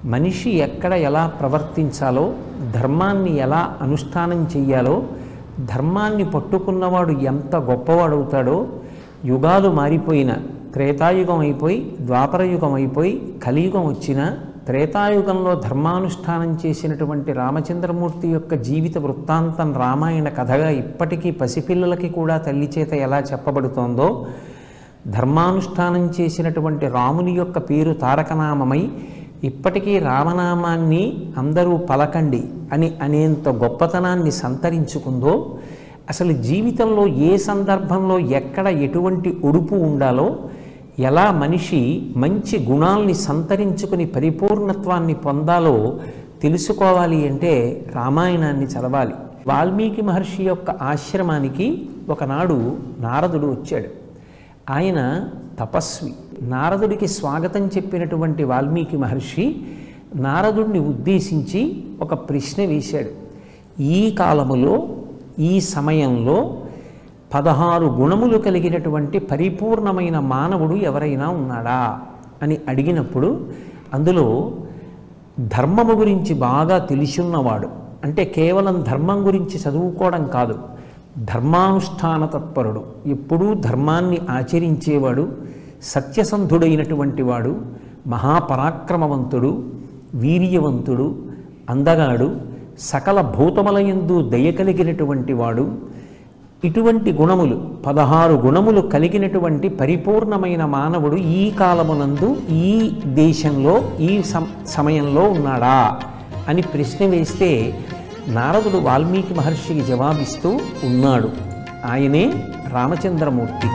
మనిషి ఎక్కడ ఎలా ప్రవర్తించాలో ధర్మాన్ని ఎలా అనుష్ఠానం చెయ్యాలో ధర్మాన్ని పట్టుకున్నవాడు ఎంత గొప్పవాడవుతాడో యుగాలు మారిపోయిన త్రేతాయుగం అయిపోయి ద్వాపరయుగం అయిపోయి కలియుగం వచ్చిన త్రేతాయుగంలో ధర్మానుష్ఠానం చేసినటువంటి రామచంద్రమూర్తి యొక్క జీవిత వృత్తాంతం రామాయణ కథగా ఇప్పటికీ పసిపిల్లలకి కూడా తల్లి చేత ఎలా చెప్పబడుతోందో ధర్మానుష్ఠానం చేసినటువంటి రాముని యొక్క పేరు తారకనామమై ఇప్పటికీ రామనామాన్ని అందరూ పలకండి అని అనేంత గొప్పతనాన్ని సంతరించుకుందో అసలు జీవితంలో ఏ సందర్భంలో ఎక్కడ ఎటువంటి ఉడుపు ఉండాలో ఎలా మనిషి మంచి గుణాల్ని సంతరించుకుని పరిపూర్ణత్వాన్ని పొందాలో తెలుసుకోవాలి అంటే రామాయణాన్ని చదవాలి వాల్మీకి మహర్షి యొక్క ఆశ్రమానికి ఒకనాడు నారదుడు వచ్చాడు ఆయన తపస్వి నారదుడికి స్వాగతం చెప్పినటువంటి వాల్మీకి మహర్షి నారదుడిని ఉద్దేశించి ఒక ప్రశ్న వేశాడు ఈ కాలములో ఈ సమయంలో పదహారు గుణములు కలిగినటువంటి పరిపూర్ణమైన మానవుడు ఎవరైనా ఉన్నాడా అని అడిగినప్పుడు అందులో ధర్మము గురించి బాగా తెలిసున్నవాడు అంటే కేవలం ధర్మం గురించి చదువుకోవడం కాదు ధర్మానుష్ఠాన తత్పరుడు ఎప్పుడూ ధర్మాన్ని ఆచరించేవాడు సత్యసంధుడైనటువంటి వాడు మహాపరాక్రమవంతుడు వీర్యవంతుడు అందగాడు సకల భూతములయందు దయ కలిగినటువంటి వాడు ఇటువంటి గుణములు పదహారు గుణములు కలిగినటువంటి పరిపూర్ణమైన మానవుడు ఈ కాలమునందు ఈ దేశంలో ఈ సం- సమయంలో ఉన్నాడా అని ప్రశ్న వేస్తే నారదుడు వాల్మీకి మహర్షికి జవాబిస్తూ ఉన్నాడు ఆయనే రామచంద్రమూర్తి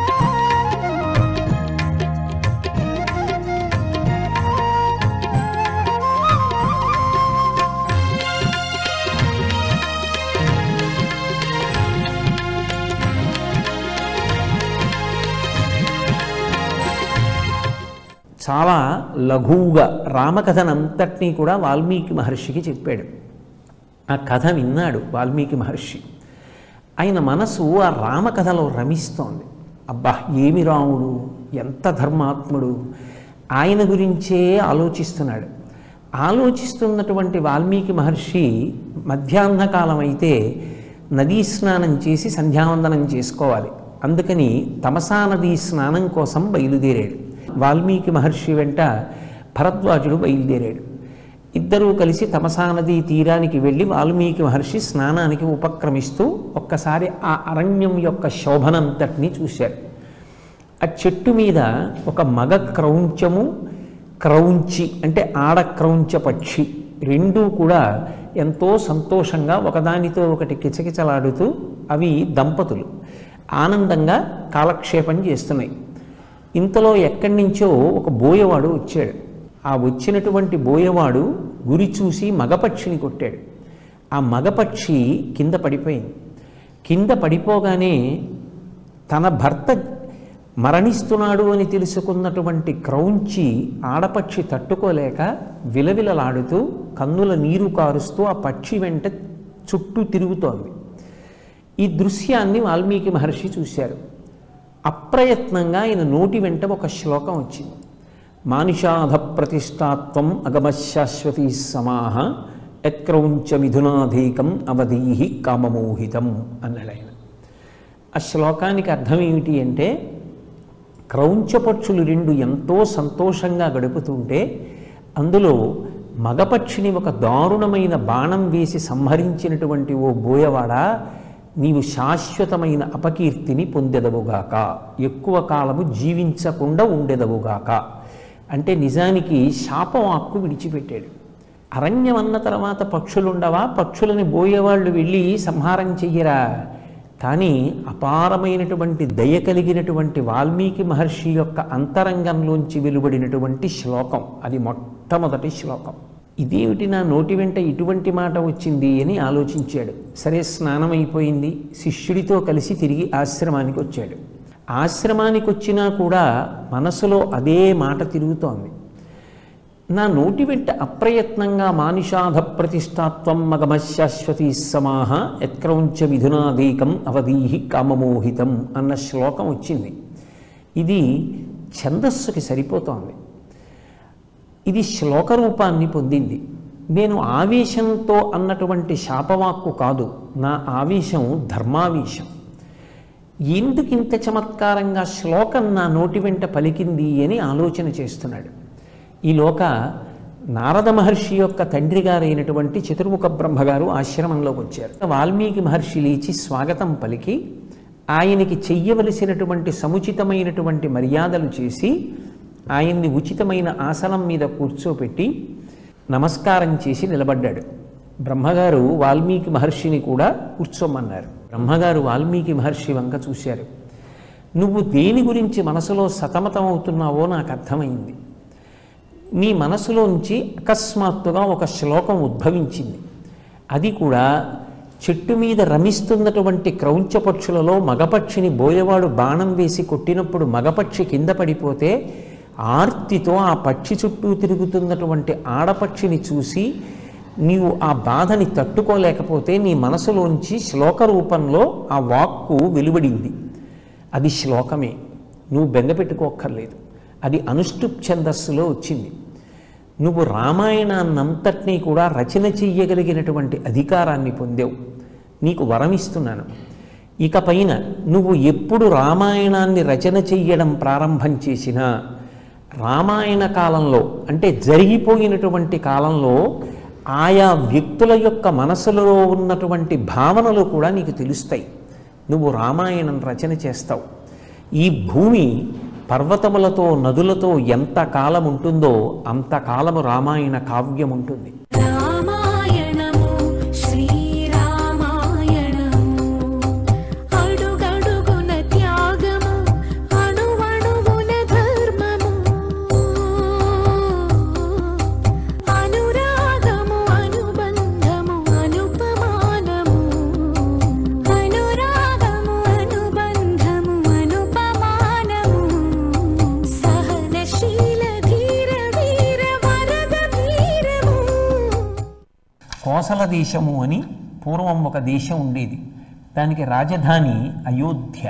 చాలా లఘువుగా రామకథనంతటినీ కూడా వాల్మీకి మహర్షికి చెప్పాడు ఆ కథ విన్నాడు వాల్మీకి మహర్షి ఆయన మనసు ఆ రామకథలో రమిస్తోంది అబ్బా ఏమి రాముడు ఎంత ధర్మాత్ముడు ఆయన గురించే ఆలోచిస్తున్నాడు ఆలోచిస్తున్నటువంటి వాల్మీకి మహర్షి మధ్యాహ్న కాలం అయితే నదీ స్నానం చేసి సంధ్యావందనం చేసుకోవాలి అందుకని తమసా నదీ స్నానం కోసం బయలుదేరాడు వాల్మీకి మహర్షి వెంట భరద్వాజుడు బయలుదేరాడు ఇద్దరూ కలిసి తమసా నదీ తీరానికి వెళ్ళి వాల్మీకి మహర్షి స్నానానికి ఉపక్రమిస్తూ ఒక్కసారి ఆ అరణ్యం యొక్క శోభనంతటినీ చూశారు ఆ చెట్టు మీద ఒక మగ క్రౌంచము క్రౌంచి అంటే ఆడ క్రౌంచ పక్షి రెండూ కూడా ఎంతో సంతోషంగా ఒకదానితో ఒకటి కిచకిచలాడుతూ అవి దంపతులు ఆనందంగా కాలక్షేపం చేస్తున్నాయి ఇంతలో ఎక్కడి నుంచో ఒక బోయవాడు వచ్చాడు ఆ వచ్చినటువంటి బోయవాడు గురి చూసి మగపక్షిని కొట్టాడు ఆ మగపక్షి కింద పడిపోయింది కింద పడిపోగానే తన భర్త మరణిస్తున్నాడు అని తెలుసుకున్నటువంటి క్రౌంచి ఆడపక్షి తట్టుకోలేక విలవిలలాడుతూ కన్నుల నీరు కారుస్తూ ఆ పక్షి వెంట చుట్టూ తిరుగుతోంది ఈ దృశ్యాన్ని వాల్మీకి మహర్షి చూశారు అప్రయత్నంగా ఆయన నోటి వెంట ఒక శ్లోకం వచ్చింది మానుషాధ ప్రతిష్టాత్వం అగమశాశ్వతీ సమాహ యత్క్రౌంచ మిథునాధీకం అవధీహి కామమోహితం అన్నాడు ఆయన ఆ శ్లోకానికి అర్థం ఏమిటి అంటే క్రౌంచపక్షులు రెండు ఎంతో సంతోషంగా గడుపుతుంటే అందులో మగపక్షిని ఒక దారుణమైన బాణం వేసి సంహరించినటువంటి ఓ బోయవాడ నీవు శాశ్వతమైన అపకీర్తిని పొందెదవుగాక ఎక్కువ కాలము జీవించకుండా ఉండెదవుగాక అంటే నిజానికి శాపం హక్కు విడిచిపెట్టాడు అరణ్యం అన్న తర్వాత పక్షులుండవా పక్షులని బోయేవాళ్ళు వెళ్ళి సంహారం చెయ్యరా కానీ అపారమైనటువంటి దయ కలిగినటువంటి వాల్మీకి మహర్షి యొక్క అంతరంగంలోంచి వెలువడినటువంటి శ్లోకం అది మొట్టమొదటి శ్లోకం ఇదేమిటి నా నోటి వెంట ఇటువంటి మాట వచ్చింది అని ఆలోచించాడు సరే స్నానం అయిపోయింది శిష్యుడితో కలిసి తిరిగి ఆశ్రమానికి వచ్చాడు ఆశ్రమానికి వచ్చినా కూడా మనసులో అదే మాట తిరుగుతోంది నా నోటి వెంట అప్రయత్నంగా మానుషాధ ప్రతిష్టాత్వం మగమశాశ్వతీ సమాహ యత్క్రౌంచ మిథునాదీకం అవధీహి కామమోహితం అన్న శ్లోకం వచ్చింది ఇది ఛందస్సుకి సరిపోతోంది ఇది శ్లోక రూపాన్ని పొందింది నేను ఆవేశంతో అన్నటువంటి శాపవాక్కు కాదు నా ఆవేశం ధర్మావేశం ఎందుకు ఇంత చమత్కారంగా శ్లోకం నా నోటి వెంట పలికింది అని ఆలోచన చేస్తున్నాడు ఈలోక నారద మహర్షి యొక్క తండ్రి గారైనటువంటి చతుర్ముఖ బ్రహ్మగారు ఆశ్రమంలోకి వచ్చారు వాల్మీకి మహర్షి లేచి స్వాగతం పలికి ఆయనకి చెయ్యవలసినటువంటి సముచితమైనటువంటి మర్యాదలు చేసి ఆయన్ని ఉచితమైన ఆసనం మీద కూర్చోపెట్టి నమస్కారం చేసి నిలబడ్డాడు బ్రహ్మగారు వాల్మీకి మహర్షిని కూడా కూర్చోమన్నారు బ్రహ్మగారు వాల్మీకి మహర్షి వంక చూశారు నువ్వు దేని గురించి మనసులో సతమతం అవుతున్నావో నాకు అర్థమైంది నీ మనసులోంచి అకస్మాత్తుగా ఒక శ్లోకం ఉద్భవించింది అది కూడా చెట్టు మీద రమిస్తున్నటువంటి క్రౌంచ పక్షులలో మగపక్షిని బోయవాడు బాణం వేసి కొట్టినప్పుడు మగపక్షి కింద పడిపోతే ఆర్తితో ఆ పక్షి చుట్టూ తిరుగుతున్నటువంటి ఆడపక్షిని చూసి నీవు ఆ బాధని తట్టుకోలేకపోతే నీ మనసులోంచి శ్లోక రూపంలో ఆ వాక్కు వెలువడింది అది శ్లోకమే నువ్వు బెంగపెట్టుకోక్కర్లేదు అది అనుష్టుప్ ఛందస్సులో వచ్చింది నువ్వు రామాయణాన్నంతటినీ కూడా రచన చెయ్యగలిగినటువంటి అధికారాన్ని పొందావు నీకు వరం ఇస్తున్నాను ఇక పైన నువ్వు ఎప్పుడు రామాయణాన్ని రచన చెయ్యడం ప్రారంభం చేసినా రామాయణ కాలంలో అంటే జరిగిపోయినటువంటి కాలంలో ఆయా వ్యక్తుల యొక్క మనసులో ఉన్నటువంటి భావనలు కూడా నీకు తెలుస్తాయి నువ్వు రామాయణం రచన చేస్తావు ఈ భూమి పర్వతములతో నదులతో ఎంత కాలం ఉంటుందో అంత కాలము రామాయణ కావ్యం ఉంటుంది రామాయణము శ్రీరామాయణము అడుగడుగున త్యాగము అణువణువున ధర్మము అనురాగము అనుబంధము అనుపమానము అనురాగము అనుబంధము అనుపమానము సహనశీల ధీర వీర వరద వీరము కోసల దేశము అని పూర్వం ఒక దేశం ఉండేది దానికి రాజధాని అయోధ్య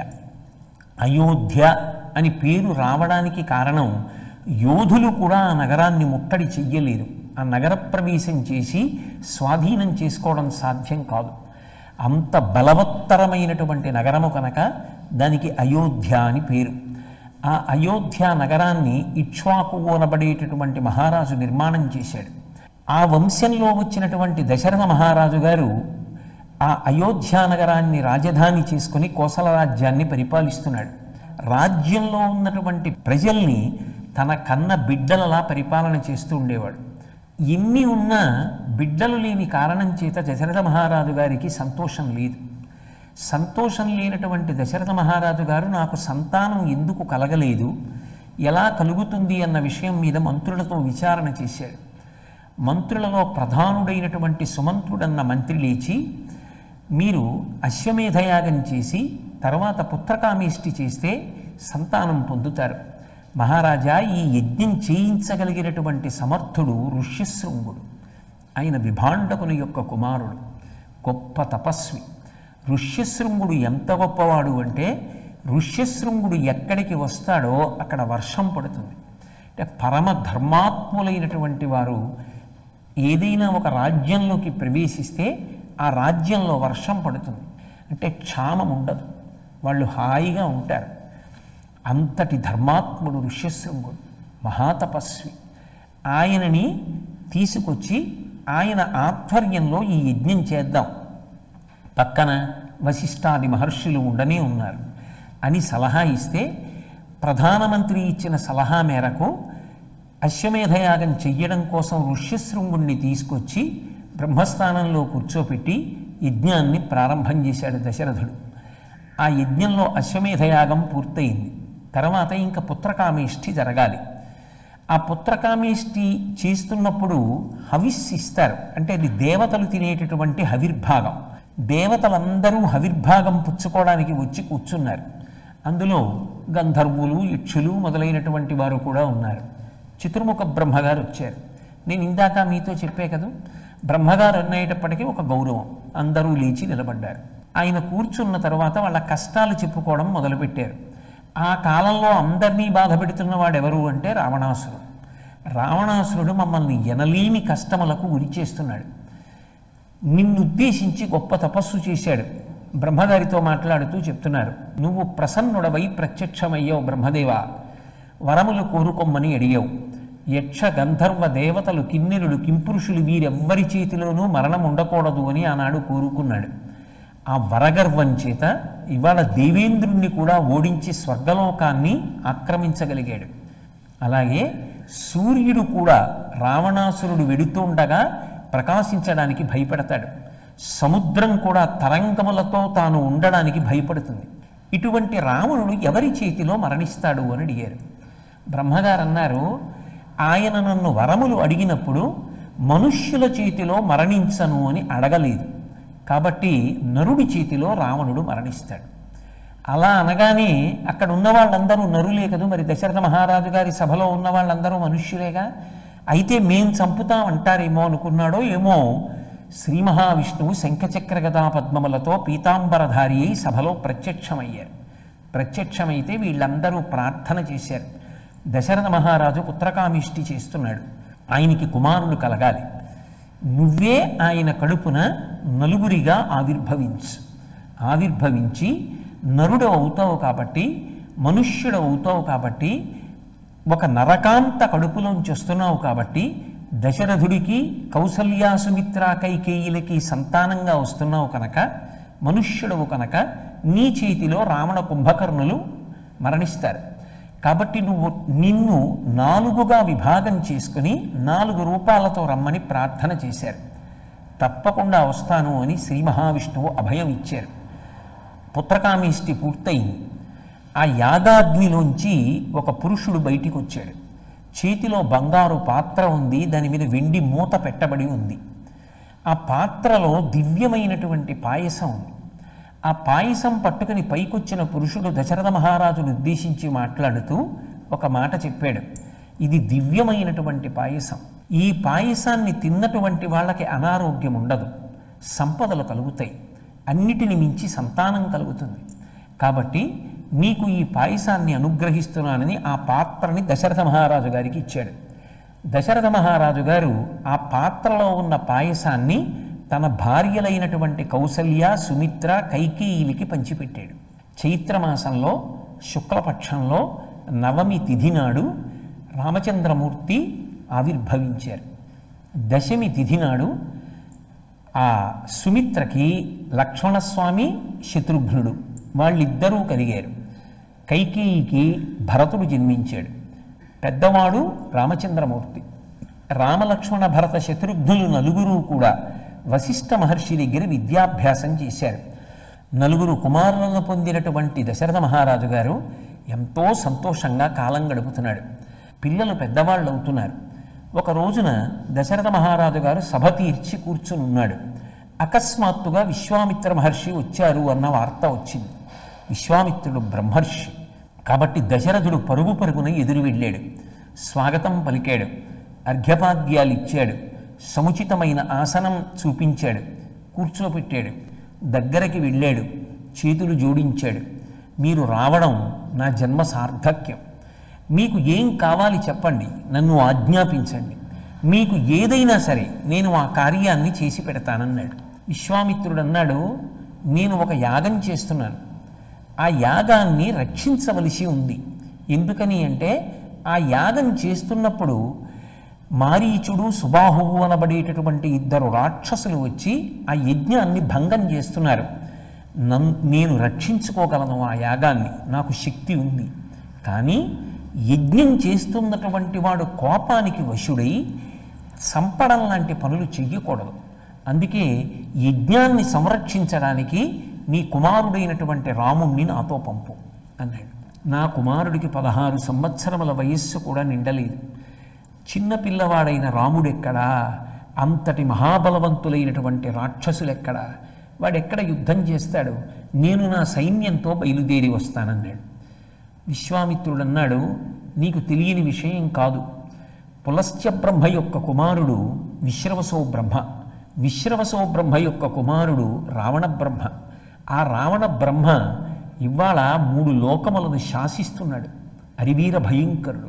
అయోధ్య అని పేరు రావడానికి కారణం యోధులు కూడా ఆ నగరాన్ని ముట్టడి చెయ్యలేరు ఆ నగర ప్రవేశం చేసి స్వాధీనం చేసుకోవడం సాధ్యం కాదు అంత బలవత్తరమైనటువంటి నగరము కనుక దానికి అయోధ్య అని పేరు ఆ అయోధ్య నగరాన్ని ఇక్ష్వాకు అనబడేటటువంటి మహారాజు నిర్మాణం చేశాడు ఆ వంశంలో వచ్చినటువంటి దశరథ మహారాజు గారు ఆ అయోధ్య నగరాన్ని రాజధాని చేసుకుని కోసల రాజ్యాన్ని పరిపాలిస్తున్నాడు రాజ్యంలో ఉన్నటువంటి ప్రజల్ని తన కన్న బిడ్డలలా పరిపాలన చేస్తూ ఉండేవాడు ఎన్ని ఉన్నా బిడ్డలు లేని కారణం చేత దశరథ మహారాజు గారికి సంతోషం లేదు సంతోషం లేనటువంటి దశరథ మహారాజు గారు నాకు సంతానం ఎందుకు కలగలేదు ఎలా కలుగుతుంది అన్న విషయం మీద మంత్రులతో విచారణ చేశాడు మంత్రులలో ప్రధానుడైనటువంటి సుమంత్రుడన్న మంత్రి లేచి మీరు అశ్వమేధయాగం చేసి తర్వాత పుత్రకామేష్టి చేస్తే సంతానం పొందుతారు మహారాజా ఈ యజ్ఞం చేయించగలిగినటువంటి సమర్థుడు ఋష్యశృంగుడు ఆయన విభాండకుని యొక్క కుమారుడు గొప్ప తపస్వి ఋష్యశృంగుడు ఎంత గొప్పవాడు అంటే ఋష్యశృంగుడు ఎక్కడికి వస్తాడో అక్కడ వర్షం పడుతుంది అంటే పరమ ధర్మాత్ములైనటువంటి వారు ఏదైనా ఒక రాజ్యంలోకి ప్రవేశిస్తే ఆ రాజ్యంలో వర్షం పడుతుంది అంటే క్షామం ఉండదు వాళ్ళు హాయిగా ఉంటారు అంతటి ధర్మాత్ముడు ఋష్యశృంగుడు మహాతపస్వి ఆయనని తీసుకొచ్చి ఆయన ఆధ్వర్యంలో ఈ యజ్ఞం చేద్దాం పక్కన వశిష్ఠాది మహర్షులు ఉండనే ఉన్నారు అని సలహా ఇస్తే ప్రధానమంత్రి ఇచ్చిన సలహా మేరకు అశ్వమేధయాగం చెయ్యడం కోసం ఋష్యశృంగుణ్ణి తీసుకొచ్చి బ్రహ్మస్థానంలో కూర్చోపెట్టి యజ్ఞాన్ని ప్రారంభం చేశాడు దశరథుడు ఆ యజ్ఞంలో అశ్వమేధయాగం పూర్తయింది తర్వాత ఇంకా పుత్రకామేష్ఠి జరగాలి ఆ పుత్రకామేష్టి చేస్తున్నప్పుడు హవిస్ ఇస్తారు అంటే అది దేవతలు తినేటటువంటి హవిర్భాగం దేవతలందరూ హవిర్భాగం పుచ్చుకోవడానికి వచ్చి కూర్చున్నారు అందులో గంధర్వులు యక్షులు మొదలైనటువంటి వారు కూడా ఉన్నారు చతుర్ముఖ బ్రహ్మగారు వచ్చారు నేను ఇందాక మీతో చెప్పే కదా బ్రహ్మగారు అనేటప్పటికీ ఒక గౌరవం అందరూ లేచి నిలబడ్డారు ఆయన కూర్చున్న తర్వాత వాళ్ళ కష్టాలు చెప్పుకోవడం మొదలుపెట్టారు ఆ కాలంలో అందరినీ బాధ పెడుతున్న వాడు ఎవరు అంటే రావణాసురుడు రావణాసురుడు మమ్మల్ని ఎనలేని కష్టములకు గురి చేస్తున్నాడు నిన్నుద్దేశించి గొప్ప తపస్సు చేశాడు బ్రహ్మగారితో మాట్లాడుతూ చెప్తున్నారు నువ్వు ప్రసన్నుడవై ప్రత్యక్షమయ్యావు బ్రహ్మదేవ వరములు కోరుకొమ్మని అడిగావు యక్ష గంధర్వ దేవతలు కిన్నెరుడు కింపురుషులు వీరెవ్వరి చేతిలోనూ మరణం ఉండకూడదు అని ఆనాడు కోరుకున్నాడు ఆ వరగర్వం చేత ఇవాళ దేవేంద్రుణ్ణి కూడా ఓడించి స్వర్గలోకాన్ని ఆక్రమించగలిగాడు అలాగే సూర్యుడు కూడా రావణాసురుడు వెడుతుండగా ప్రకాశించడానికి భయపడతాడు సముద్రం కూడా తరంగములతో తాను ఉండడానికి భయపడుతుంది ఇటువంటి రావణుడు ఎవరి చేతిలో మరణిస్తాడు అని అడిగారు బ్రహ్మగారు అన్నారు ఆయన నన్ను వరములు అడిగినప్పుడు మనుష్యుల చేతిలో మరణించను అని అడగలేదు కాబట్టి నరుడి చేతిలో రావణుడు మరణిస్తాడు అలా అనగానే అక్కడ ఉన్న వాళ్ళందరూ నరులే కదూ మరి దశరథ మహారాజు గారి సభలో ఉన్న వాళ్ళందరూ మనుష్యులేగా అయితే మేం చంపుతాం అంటారేమో అనుకున్నాడో ఏమో శ్రీ మహావిష్ణువు శంఖచక్ర గదా పద్మములతో పీతాంబరధారి అయి సభలో ప్రత్యక్షమయ్యారు ప్రత్యక్షమైతే వీళ్ళందరూ ప్రార్థన చేశారు దశరథ మహారాజు పుత్రకామిష్టి చేస్తున్నాడు ఆయనకి కుమారుడు కలగాలి నువ్వే ఆయన కడుపున నలుగురిగా ఆవిర్భవించు ఆవిర్భవించి నరుడు అవుతావు కాబట్టి మనుష్యుడు అవుతావు కాబట్టి ఒక నరకాంత కడుపులోంచి వస్తున్నావు కాబట్టి దశరథుడికి కౌసల్యా సుమిత్ర కైకేయిలకి సంతానంగా వస్తున్నావు కనుక మనుష్యుడవు కనుక నీ చేతిలో రావణ కుంభకర్ణులు మరణిస్తారు కాబట్టి నువ్వు నిన్ను నాలుగుగా విభాగం చేసుకుని నాలుగు రూపాలతో రమ్మని ప్రార్థన చేశారు తప్పకుండా వస్తాను అని శ్రీ మహావిష్ణువు అభయం ఇచ్చారు పుత్రకామేష్టి పూర్తయింది ఆ యాగాగ్నిలోంచి ఒక పురుషుడు బయటికి వచ్చాడు చేతిలో బంగారు పాత్ర ఉంది దాని మీద వెండి మూత పెట్టబడి ఉంది ఆ పాత్రలో దివ్యమైనటువంటి పాయసం ఉంది ఆ పాయసం పట్టుకుని పైకొచ్చిన పురుషుడు దశరథ మహారాజును ఉద్దేశించి మాట్లాడుతూ ఒక మాట చెప్పాడు ఇది దివ్యమైనటువంటి పాయసం ఈ పాయసాన్ని తిన్నటువంటి వాళ్ళకి అనారోగ్యం ఉండదు సంపదలు కలుగుతాయి అన్నిటిని మించి సంతానం కలుగుతుంది కాబట్టి నీకు ఈ పాయసాన్ని అనుగ్రహిస్తున్నానని ఆ పాత్రని దశరథ మహారాజు గారికి ఇచ్చాడు దశరథ మహారాజు గారు ఆ పాత్రలో ఉన్న పాయసాన్ని తన భార్యలైనటువంటి కౌసల్య సుమిత్ర కైకేయిలకి పంచిపెట్టాడు చైత్రమాసంలో శుక్లపక్షంలో నవమి తిథి నాడు రామచంద్రమూర్తి ఆవిర్భవించారు దశమి తిథి నాడు ఆ సుమిత్రకి లక్ష్మణస్వామి శత్రుఘ్నుడు వాళ్ళిద్దరూ కలిగారు కైకేయికి భరతుడు జన్మించాడు పెద్దవాడు రామచంద్రమూర్తి రామలక్ష్మణ భరత శత్రుఘ్నులు నలుగురు కూడా వశిష్ఠ మహర్షి దగ్గర విద్యాభ్యాసం చేశారు నలుగురు కుమారులను పొందినటువంటి దశరథ మహారాజు గారు ఎంతో సంతోషంగా కాలం గడుపుతున్నాడు పిల్లలు పెద్దవాళ్ళు అవుతున్నారు ఒక రోజున దశరథ మహారాజు గారు సభ తీర్చి కూర్చుని ఉన్నాడు అకస్మాత్తుగా విశ్వామిత్ర మహర్షి వచ్చారు అన్న వార్త వచ్చింది విశ్వామిత్రుడు బ్రహ్మర్షి కాబట్టి దశరథుడు పరుగు పరుగున ఎదురు వెళ్ళాడు స్వాగతం పలికాడు అర్ఘ్యపాద్యాలు ఇచ్చాడు సముచితమైన ఆసనం చూపించాడు కూర్చోపెట్టాడు దగ్గరికి వెళ్ళాడు చేతులు జోడించాడు మీరు రావడం నా జన్మ సార్థక్యం మీకు ఏం కావాలి చెప్పండి నన్ను ఆజ్ఞాపించండి మీకు ఏదైనా సరే నేను ఆ కార్యాన్ని చేసి పెడతానన్నాడు విశ్వామిత్రుడు అన్నాడు నేను ఒక యాగం చేస్తున్నాను ఆ యాగాన్ని రక్షించవలసి ఉంది ఎందుకని అంటే ఆ యాగం చేస్తున్నప్పుడు మారీచుడు సుబాహువు అనబడేటటువంటి ఇద్దరు రాక్షసులు వచ్చి ఆ యజ్ఞాన్ని భంగం చేస్తున్నారు నన్ నేను రక్షించుకోగలను ఆ యాగాన్ని నాకు శక్తి ఉంది కానీ యజ్ఞం చేస్తున్నటువంటి వాడు కోపానికి వశుడై సంపడం లాంటి పనులు చెయ్యకూడదు అందుకే యజ్ఞాన్ని సంరక్షించడానికి నీ కుమారుడైనటువంటి రాముణ్ణి నాతో పంపు అన్నాడు నా కుమారుడికి పదహారు సంవత్సరముల వయస్సు కూడా నిండలేదు చిన్న పిల్లవాడైన రాముడెక్కడా అంతటి మహాబలవంతులైనటువంటి రాక్షసులెక్కడా వాడెక్కడ యుద్ధం చేస్తాడు నేను నా సైన్యంతో బయలుదేరి వస్తానన్నాడు విశ్వామిత్రుడు అన్నాడు నీకు తెలియని విషయం కాదు పులశ్చ బ్రహ్మ యొక్క కుమారుడు విశ్రవసో బ్రహ్మ విశ్రవసో బ్రహ్మ యొక్క కుమారుడు రావణ బ్రహ్మ ఆ రావణ బ్రహ్మ ఇవాళ మూడు లోకములను శాసిస్తున్నాడు అరివీర భయంకరుడు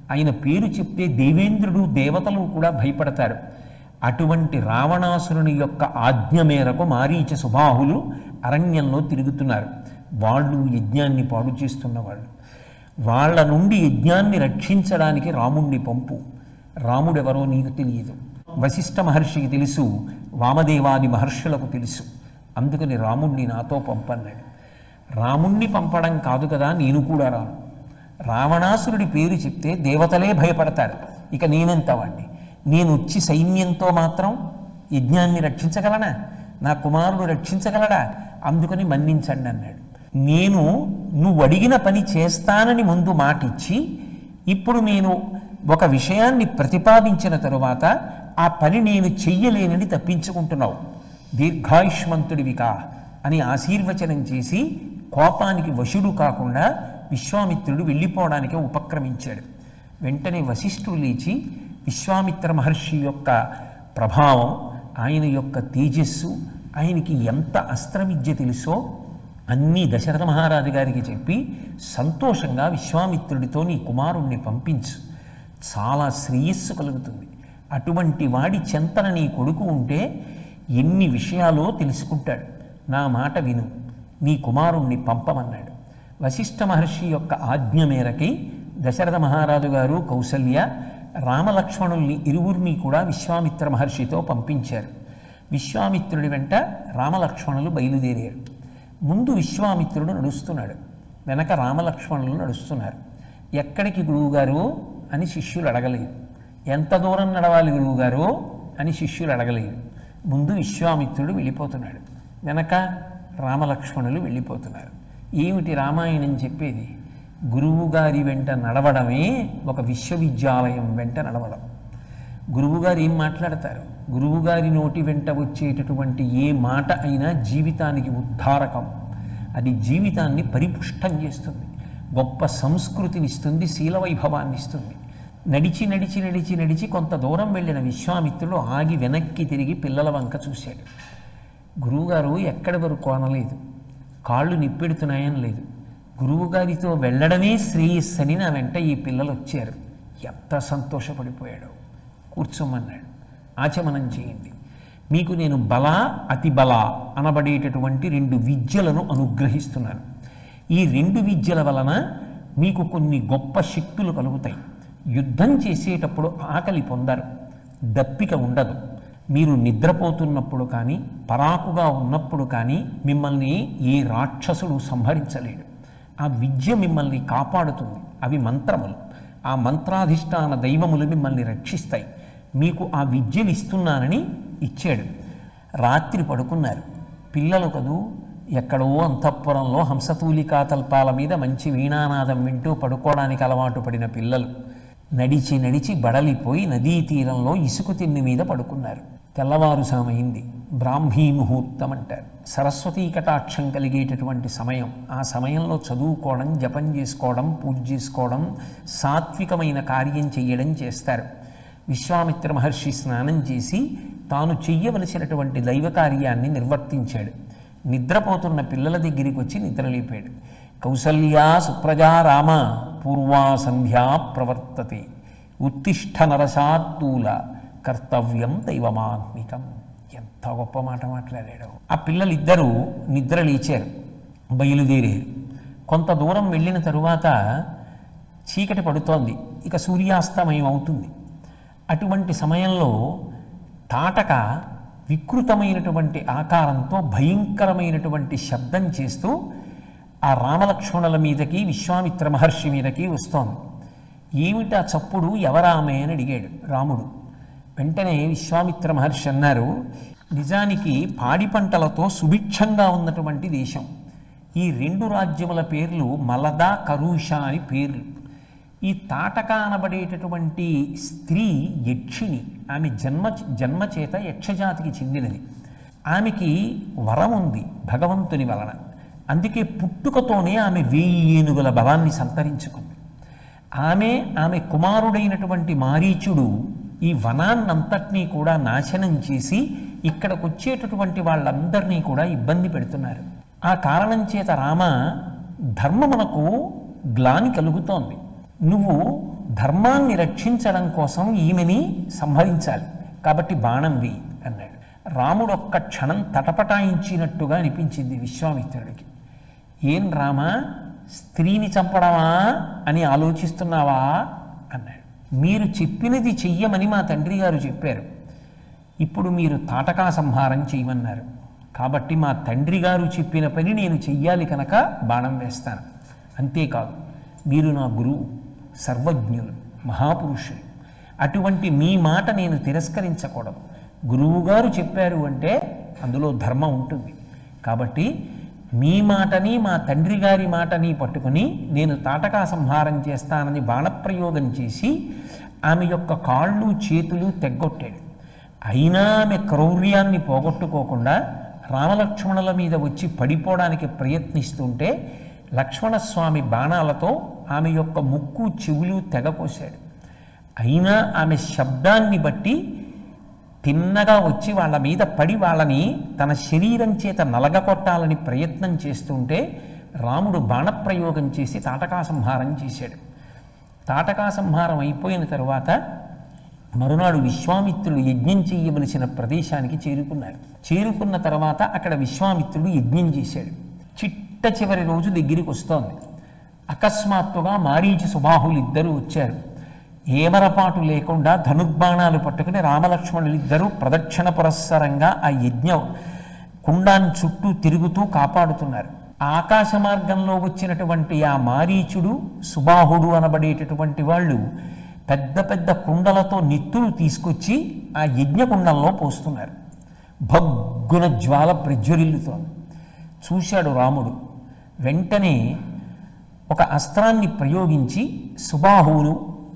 ఆయన పేరు చెప్తే దేవేంద్రుడు దేవతలు కూడా భయపడతారు అటువంటి రావణాసురుని యొక్క ఆజ్ఞ మేరకు మారీచ సుబాహులు అరణ్యంలో తిరుగుతున్నారు వాళ్ళు యజ్ఞాన్ని పాడు చేస్తున్నవాళ్ళు వాళ్ళ నుండి యజ్ఞాన్ని రక్షించడానికి రాముణ్ణి పంపు రాముడెవరో నీకు తెలియదు వశిష్ఠ మహర్షికి తెలుసు వామదేవాది మహర్షులకు తెలుసు అందుకని రాముణ్ణి నాతో పంపన్నాడు రాముణ్ణి పంపడం కాదు కదా నేను కూడా రాను రావణాసురుడి పేరు చెప్తే దేవతలే భయపడతారు ఇక నేనెంత వాణ్ణి నేను వచ్చి సైన్యంతో మాత్రం యజ్ఞాన్ని రక్షించగలనా నా కుమారుడు రక్షించగలడా అందుకని మన్నించండి అన్నాడు నేను నువ్వు అడిగిన పని చేస్తానని ముందు మాటిచ్చి ఇప్పుడు నేను ఒక విషయాన్ని ప్రతిపాదించిన తరువాత ఆ పని నేను చెయ్యలేనని తప్పించుకుంటున్నావు దీర్ఘాయుష్మంతుడివికా అని ఆశీర్వచనం చేసి కోపానికి వశుడు కాకుండా విశ్వామిత్రుడు వెళ్ళిపోవడానికి ఉపక్రమించాడు వెంటనే వశిష్ఠుడు లేచి విశ్వామిత్ర మహర్షి యొక్క ప్రభావం ఆయన యొక్క తేజస్సు ఆయనకి ఎంత అస్త్ర విద్య తెలుసో అన్నీ దశరథ మహారాజు గారికి చెప్పి సంతోషంగా విశ్వామిత్రుడితో నీ కుమారుణ్ణి పంపించు చాలా శ్రేయస్సు కలుగుతుంది అటువంటి వాడి చెంతన నీ కొడుకు ఉంటే ఎన్ని విషయాలో తెలుసుకుంటాడు నా మాట విను నీ కుమారుణ్ణి పంపమన్నాడు వశిష్ఠ మహర్షి యొక్క ఆజ్ఞ మేరకి దశరథ మహారాజు గారు కౌసల్య రామలక్ష్మణుల్ని ఇరువురిని కూడా విశ్వామిత్ర మహర్షితో పంపించారు విశ్వామిత్రుడి వెంట రామలక్ష్మణులు బయలుదేరారు ముందు విశ్వామిత్రుడు నడుస్తున్నాడు వెనక రామలక్ష్మణులు నడుస్తున్నారు ఎక్కడికి గురువుగారు అని శిష్యులు అడగలేదు ఎంత దూరం నడవాలి గురువుగారు అని శిష్యులు అడగలేదు ముందు విశ్వామిత్రుడు వెళ్ళిపోతున్నాడు వెనక రామలక్ష్మణులు వెళ్ళిపోతున్నారు ఏమిటి రామాయణం చెప్పేది గురువుగారి వెంట నడవడమే ఒక విశ్వవిద్యాలయం వెంట నడవడం గురువుగారు ఏం మాట్లాడతారు గురువుగారి నోటి వెంట వచ్చేటటువంటి ఏ మాట అయినా జీవితానికి ఉద్ధారకం అది జీవితాన్ని పరిపుష్టం చేస్తుంది గొప్ప సంస్కృతిని ఇస్తుంది శీల వైభవాన్ని ఇస్తుంది నడిచి నడిచి నడిచి నడిచి కొంత దూరం వెళ్ళిన విశ్వామిత్రుడు ఆగి వెనక్కి తిరిగి పిల్లల వంక చూశాడు గురువుగారు ఎక్కడి వరకు అనలేదు కాళ్ళు నిప్పెడుతున్నాయని లేదు గురువుగారితో వెళ్ళడమే శ్రేయస్సని నా వెంట ఈ పిల్లలు వచ్చారు ఎంత సంతోషపడిపోయాడు కూర్చోమన్నాడు ఆచమనం చేయండి మీకు నేను బల అతి బల అనబడేటటువంటి రెండు విద్యలను అనుగ్రహిస్తున్నాను ఈ రెండు విద్యల వలన మీకు కొన్ని గొప్ప శక్తులు కలుగుతాయి యుద్ధం చేసేటప్పుడు ఆకలి పొందరు దప్పిక ఉండదు మీరు నిద్రపోతున్నప్పుడు కానీ పరాకుగా ఉన్నప్పుడు కానీ మిమ్మల్ని ఏ రాక్షసుడు సంహరించలేడు ఆ విద్య మిమ్మల్ని కాపాడుతుంది అవి మంత్రములు ఆ మంత్రాధిష్టాన దైవములు మిమ్మల్ని రక్షిస్తాయి మీకు ఆ విద్యలు ఇస్తున్నానని ఇచ్చాడు రాత్రి పడుకున్నారు పిల్లలు కదూ ఎక్కడో అంతఃపురంలో హంసతూలికా తల్పాల మీద మంచి వీణానాదం వింటూ పడుకోవడానికి అలవాటు పడిన పిల్లలు నడిచి నడిచి బడలిపోయి నదీ తీరంలో ఇసుక తిన్ని మీద పడుకున్నారు తెల్లవారుసామైంది బ్రాహ్మీ ముహూర్తం అంటారు సరస్వతీ కటాక్షం కలిగేటటువంటి సమయం ఆ సమయంలో చదువుకోవడం జపం చేసుకోవడం పూజ చేసుకోవడం సాత్వికమైన కార్యం చెయ్యడం చేస్తారు విశ్వామిత్ర మహర్షి స్నానం చేసి తాను చెయ్యవలసినటువంటి దైవ కార్యాన్ని నిర్వర్తించాడు నిద్రపోతున్న పిల్లల దగ్గరికి వచ్చి నిద్రలేపాడు కౌసల్యా సుప్రజా రామ పూర్వా సంధ్యా ప్రవర్తతే ఉత్తిష్ట నరసాత్తూల కర్తవ్యం దైవమాత్మికం ఎంత గొప్ప మాట మాట్లాడాడు ఆ పిల్లలిద్దరూ నిద్ర లేచారు బయలుదేరారు కొంత దూరం వెళ్ళిన తరువాత చీకటి పడుతోంది ఇక సూర్యాస్తమయం అవుతుంది అటువంటి సమయంలో తాటక వికృతమైనటువంటి ఆకారంతో భయంకరమైనటువంటి శబ్దం చేస్తూ ఆ రామలక్ష్మణుల మీదకి విశ్వామిత్ర మహర్షి మీదకి వస్తోంది ఏమిటా చప్పుడు ఎవరామే అని అడిగాడు రాముడు వెంటనే విశ్వామిత్ర మహర్షి అన్నారు నిజానికి పాడి పంటలతో సుభిక్షంగా ఉన్నటువంటి దేశం ఈ రెండు రాజ్యముల పేర్లు మలద కరూష అని పేర్లు ఈ తాటక అనబడేటటువంటి స్త్రీ యక్షిణి ఆమె జన్మ జన్మచేత యక్షజాతికి చెందినది ఆమెకి వరం ఉంది భగవంతుని వలన అందుకే పుట్టుకతోనే ఆమె వేయి ఏనుగుల బలాన్ని సంతరించుకుంది ఆమె ఆమె కుమారుడైనటువంటి మారీచుడు ఈ వనాన్నంతటినీ కూడా నాశనం చేసి ఇక్కడికి వచ్చేటటువంటి వాళ్ళందరినీ కూడా ఇబ్బంది పెడుతున్నారు ఆ కారణం చేత రామ ధర్మమునకు గ్లాని కలుగుతోంది నువ్వు ధర్మాన్ని రక్షించడం కోసం ఈమెని సంహరించాలి కాబట్టి బాణం వేయి అన్నాడు రాముడు ఒక్క క్షణం తటపటాయించినట్టుగా అనిపించింది విశ్వామిత్రుడికి ఏం రామా స్త్రీని చంపడమా అని ఆలోచిస్తున్నావా అన్నాడు మీరు చెప్పినది చెయ్యమని మా తండ్రి గారు చెప్పారు ఇప్పుడు మీరు తాటకా సంహారం చేయమన్నారు కాబట్టి మా తండ్రి గారు చెప్పిన పని నేను చెయ్యాలి కనుక బాణం వేస్తాను అంతేకాదు మీరు నా గురువు సర్వజ్ఞులు మహాపురుషులు అటువంటి మీ మాట నేను తిరస్కరించకూడదు గురువుగారు చెప్పారు అంటే అందులో ధర్మం ఉంటుంది కాబట్టి మీ మాటని మా తండ్రి గారి మాటని పట్టుకుని నేను తాటకా సంహారం చేస్తానని బాణప్రయోగం చేసి ఆమె యొక్క కాళ్ళు చేతులు తెగ్గొట్టాడు అయినా ఆమె క్రౌర్యాన్ని పోగొట్టుకోకుండా రామలక్ష్మణుల మీద వచ్చి పడిపోవడానికి ప్రయత్నిస్తుంటే లక్ష్మణస్వామి బాణాలతో ఆమె యొక్క ముక్కు చెవులు తెగకోశాడు అయినా ఆమె శబ్దాన్ని బట్టి తిన్నగా వచ్చి వాళ్ళ మీద పడి వాళ్ళని తన శరీరం చేత నలగకొట్టాలని ప్రయత్నం చేస్తుంటే రాముడు బాణప్రయోగం చేసి తాటకా సంహారం చేశాడు తాటకా సంహారం అయిపోయిన తరువాత మరునాడు విశ్వామిత్రుడు యజ్ఞం చేయవలసిన ప్రదేశానికి చేరుకున్నారు చేరుకున్న తర్వాత అక్కడ విశ్వామిత్రుడు యజ్ఞం చేశాడు చిట్ట చివరి రోజు దగ్గరికి వస్తోంది అకస్మాత్తుగా మారీచి సుబాహులు ఇద్దరూ వచ్చారు ఏమరపాటు లేకుండా ధనుర్బాణాలు పట్టుకుని రామలక్ష్మణులు ఇద్దరూ ప్రదక్షిణ పురస్సరంగా ఆ యజ్ఞ కుండాన్ని చుట్టూ తిరుగుతూ కాపాడుతున్నారు ఆకాశ మార్గంలో వచ్చినటువంటి ఆ మారీచుడు సుబాహుడు అనబడేటటువంటి వాళ్ళు పెద్ద పెద్ద కుండలతో నిత్తులు తీసుకొచ్చి ఆ యజ్ఞ కుండంలో పోస్తున్నారు భగ్గున జ్వాల ప్రజ్వరిల్లుతోంది చూశాడు రాముడు వెంటనే ఒక అస్త్రాన్ని ప్రయోగించి సుబాహువును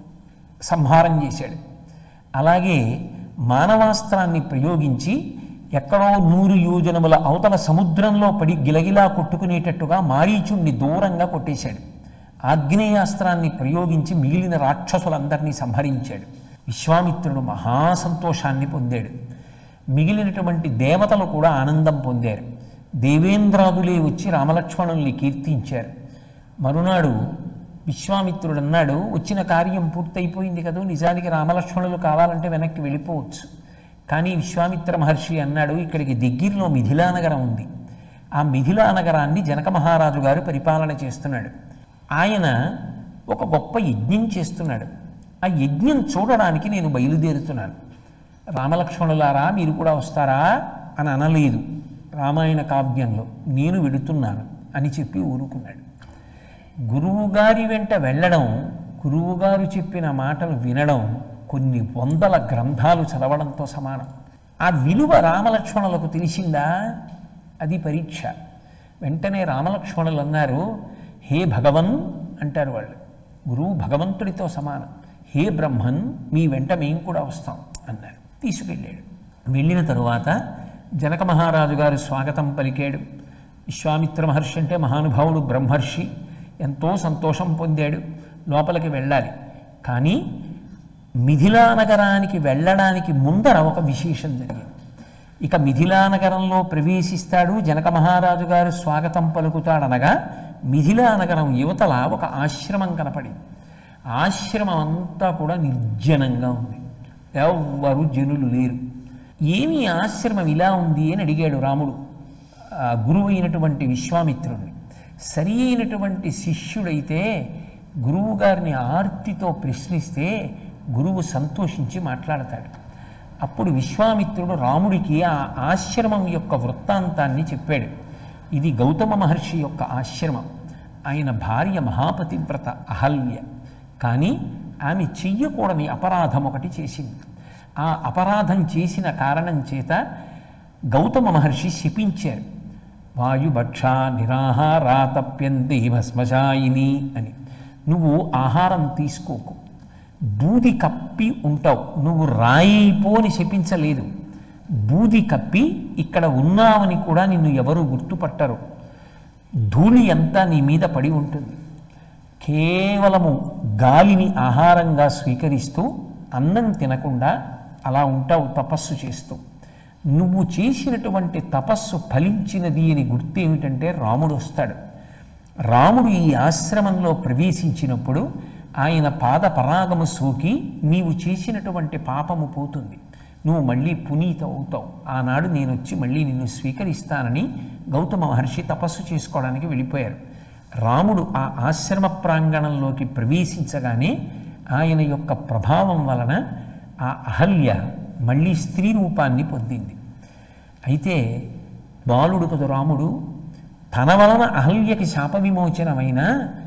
సంహారం చేశాడు అలాగే మానవాస్త్రాన్ని ప్రయోగించి ఎక్కడో నూరు యోజనముల అవతల సముద్రంలో పడి గిలగిలా కొట్టుకునేటట్టుగా మారీచుణ్ణి దూరంగా కొట్టేశాడు ఆగ్నేయాస్త్రాన్ని ప్రయోగించి మిగిలిన రాక్షసులందరినీ సంహరించాడు విశ్వామిత్రుడు మహాసంతోషాన్ని పొందాడు మిగిలినటువంటి దేవతలు కూడా ఆనందం పొందారు దేవేంద్రాదులే వచ్చి రామలక్ష్మణుల్ని కీర్తించారు మరునాడు విశ్వామిత్రుడు అన్నాడు వచ్చిన కార్యం పూర్తయిపోయింది కదా నిజానికి రామలక్ష్మణులు కావాలంటే వెనక్కి వెళ్ళిపోవచ్చు కానీ విశ్వామిత్ర మహర్షి అన్నాడు ఇక్కడికి దగ్గరలో మిథిలా నగరం ఉంది ఆ మిథిలా నగరాన్ని జనక మహారాజు గారు పరిపాలన చేస్తున్నాడు ఆయన ఒక గొప్ప యజ్ఞం చేస్తున్నాడు ఆ యజ్ఞం చూడడానికి నేను బయలుదేరుతున్నాను రామలక్ష్మణులారా మీరు కూడా వస్తారా అని అనలేదు రామాయణ కావ్యంలో నేను వెడుతున్నాను అని చెప్పి ఊరుకున్నాడు గురువుగారి వెంట వెళ్ళడం గురువుగారు చెప్పిన మాటలు వినడం కొన్ని వందల గ్రంథాలు చదవడంతో సమానం ఆ విలువ రామలక్ష్మణులకు తెలిసిందా అది పరీక్ష వెంటనే రామలక్ష్మణులు అన్నారు హే భగవన్ అంటారు వాళ్ళు గురువు భగవంతుడితో సమానం హే బ్రహ్మన్ మీ వెంట మేము కూడా వస్తాం అన్నారు తీసుకెళ్ళాడు వెళ్ళిన తరువాత జనక మహారాజు గారు స్వాగతం పలికాడు విశ్వామిత్ర మహర్షి అంటే మహానుభావుడు బ్రహ్మర్షి ఎంతో సంతోషం పొందాడు లోపలికి వెళ్ళాలి కానీ మిథిలా నగరానికి వెళ్ళడానికి ముందర ఒక విశేషం జరిగింది ఇక మిథిలా నగరంలో ప్రవేశిస్తాడు జనక మహారాజు గారు స్వాగతం పలుకుతాడనగా మిథిలా నగరం యువతల ఒక ఆశ్రమం కనపడింది ఆశ్రమం అంతా కూడా నిర్జనంగా ఉంది ఎవ్వరు జనులు లేరు ఏమి ఈ ఆశ్రమం ఇలా ఉంది అని అడిగాడు రాముడు ఆ గురువు అయినటువంటి విశ్వామిత్రుడిని సరి అయినటువంటి శిష్యుడైతే గురువు గారిని ఆర్తితో ప్రశ్నిస్తే గురువు సంతోషించి మాట్లాడతాడు అప్పుడు విశ్వామిత్రుడు రాముడికి ఆ ఆశ్రమం యొక్క వృత్తాంతాన్ని చెప్పాడు ఇది గౌతమ మహర్షి యొక్క ఆశ్రమం ఆయన భార్య మహాపతివ్రత అహల్య కానీ ఆమె చెయ్యకూడని అపరాధం ఒకటి చేసింది ఆ అపరాధం చేసిన కారణం చేత గౌతమ మహర్షి శపించారు వాయుభక్ష నిరాహారా తప్యంతి భస్మశాయిని అని నువ్వు ఆహారం తీసుకోకు బూది కప్పి ఉంటావు నువ్వు రాయిపోని శపించలేదు బూది కప్పి ఇక్కడ ఉన్నావని కూడా నిన్ను ఎవరు గుర్తుపట్టరు ధూళి అంతా నీ మీద పడి ఉంటుంది కేవలము గాలిని ఆహారంగా స్వీకరిస్తూ అన్నం తినకుండా అలా ఉంటావు తపస్సు చేస్తూ నువ్వు చేసినటువంటి తపస్సు ఫలించినది అని గుర్తు ఏమిటంటే రాముడు వస్తాడు రాముడు ఈ ఆశ్రమంలో ప్రవేశించినప్పుడు ఆయన పాద పరాగము సోకి నీవు చేసినటువంటి పాపము పోతుంది నువ్వు మళ్ళీ పునీత అవుతావు ఆనాడు నేను వచ్చి మళ్ళీ నిన్ను స్వీకరిస్తానని గౌతమ మహర్షి తపస్సు చేసుకోవడానికి వెళ్ళిపోయారు రాముడు ఆ ఆశ్రమ ప్రాంగణంలోకి ప్రవేశించగానే ఆయన యొక్క ప్రభావం వలన ఆ అహల్య మళ్ళీ స్త్రీ రూపాన్ని పొందింది అయితే బాలుడు కదు రాముడు తన వలన అహల్యకి శాప విమోచనమైన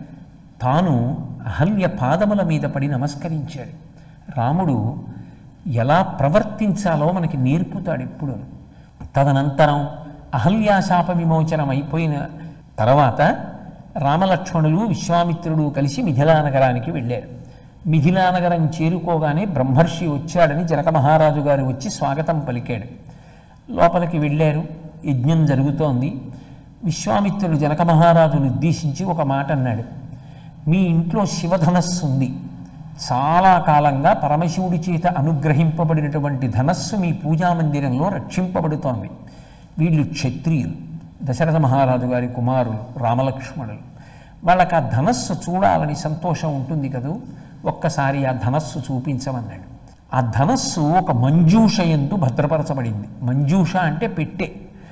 తాను అహల్య పాదముల మీద పడి నమస్కరించాడు రాముడు ఎలా ప్రవర్తించాలో మనకి నేర్పుతాడు ఎప్పుడు తదనంతరం అహల్యా శాప విమోచనం అయిపోయిన తర్వాత రామలక్ష్మణులు విశ్వామిత్రుడు కలిసి మిథిలా నగరానికి వెళ్ళారు మిథిలా నగరం చేరుకోగానే బ్రహ్మర్షి వచ్చాడని జనక మహారాజు గారు వచ్చి స్వాగతం పలికాడు లోపలికి వెళ్ళారు యజ్ఞం జరుగుతోంది విశ్వామిత్రుడు జనక మహారాజును ఉద్దేశించి ఒక మాట అన్నాడు మీ ఇంట్లో శివధనస్సు ఉంది చాలా కాలంగా పరమశివుడి చేత అనుగ్రహింపబడినటువంటి ధనస్సు మీ పూజా మందిరంలో రక్షింపబడుతోంది వీళ్ళు క్షత్రియులు దశరథ మహారాజు గారి కుమారులు రామలక్ష్మణులు వాళ్ళకి ఆ ధనస్సు చూడాలని సంతోషం ఉంటుంది కదూ ఒక్కసారి ఆ ధనస్సు చూపించమన్నాడు ఆ ధనస్సు ఒక మంజూష ఎందు భద్రపరచబడింది మంజూష అంటే పెట్టె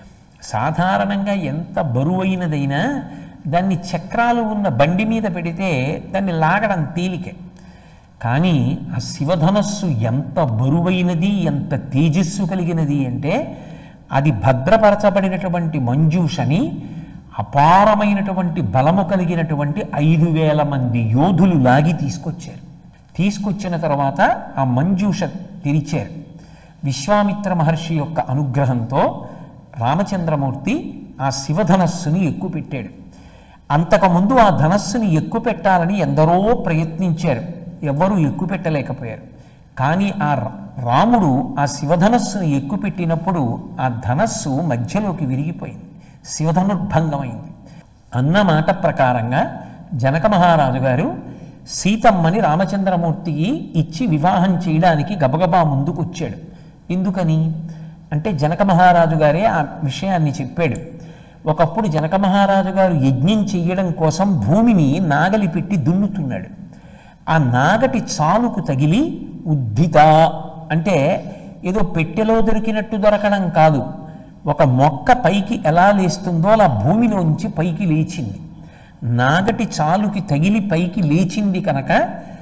సాధారణంగా ఎంత బరువైనదైనా దాన్ని చక్రాలు ఉన్న బండి మీద పెడితే దాన్ని లాగడం తేలికే కానీ ఆ శివధనస్సు ఎంత బరువైనది ఎంత తేజస్సు కలిగినది అంటే అది భద్రపరచబడినటువంటి మంజూషని అపారమైనటువంటి బలము కలిగినటువంటి ఐదు వేల మంది యోధులు లాగి తీసుకొచ్చారు తీసుకొచ్చిన తర్వాత ఆ మంజూష తెరిచారు విశ్వామిత్ర మహర్షి యొక్క అనుగ్రహంతో రామచంద్రమూర్తి ఆ శివధనస్సుని ఎక్కుపెట్టాడు అంతకుముందు ఆ ధనస్సుని ఎక్కుపెట్టాలని ఎందరో ప్రయత్నించారు ఎవ్వరూ ఎక్కుపెట్టలేకపోయారు కానీ ఆ ర- రాముడు ఆ శివధనస్సును ఎక్కుపెట్టినప్పుడు ఆ ధనస్సు మధ్యలోకి విరిగిపోయింది శివధనుర్భంగమైంది అన్న మాట ప్రకారంగా జనక మహారాజు గారు సీతమ్మని రామచంద్రమూర్తికి ఇచ్చి వివాహం చేయడానికి గబగబా ముందుకు వచ్చాడు ఎందుకని అంటే జనక మహారాజు గారే ఆ విషయాన్ని చెప్పాడు ఒకప్పుడు జనక మహారాజు గారు యజ్ఞం చెయ్యడం కోసం భూమిని నాగలి పెట్టి దున్నుతున్నాడు ఆ నాగటి చాలుకు తగిలి ఉద్ధిత అంటే ఏదో పెట్టెలో దొరికినట్టు దొరకడం కాదు ఒక మొక్క పైకి ఎలా లేస్తుందో అలా భూమిలోంచి పైకి లేచింది నాగటి చాలుకి తగిలి పైకి లేచింది కనుక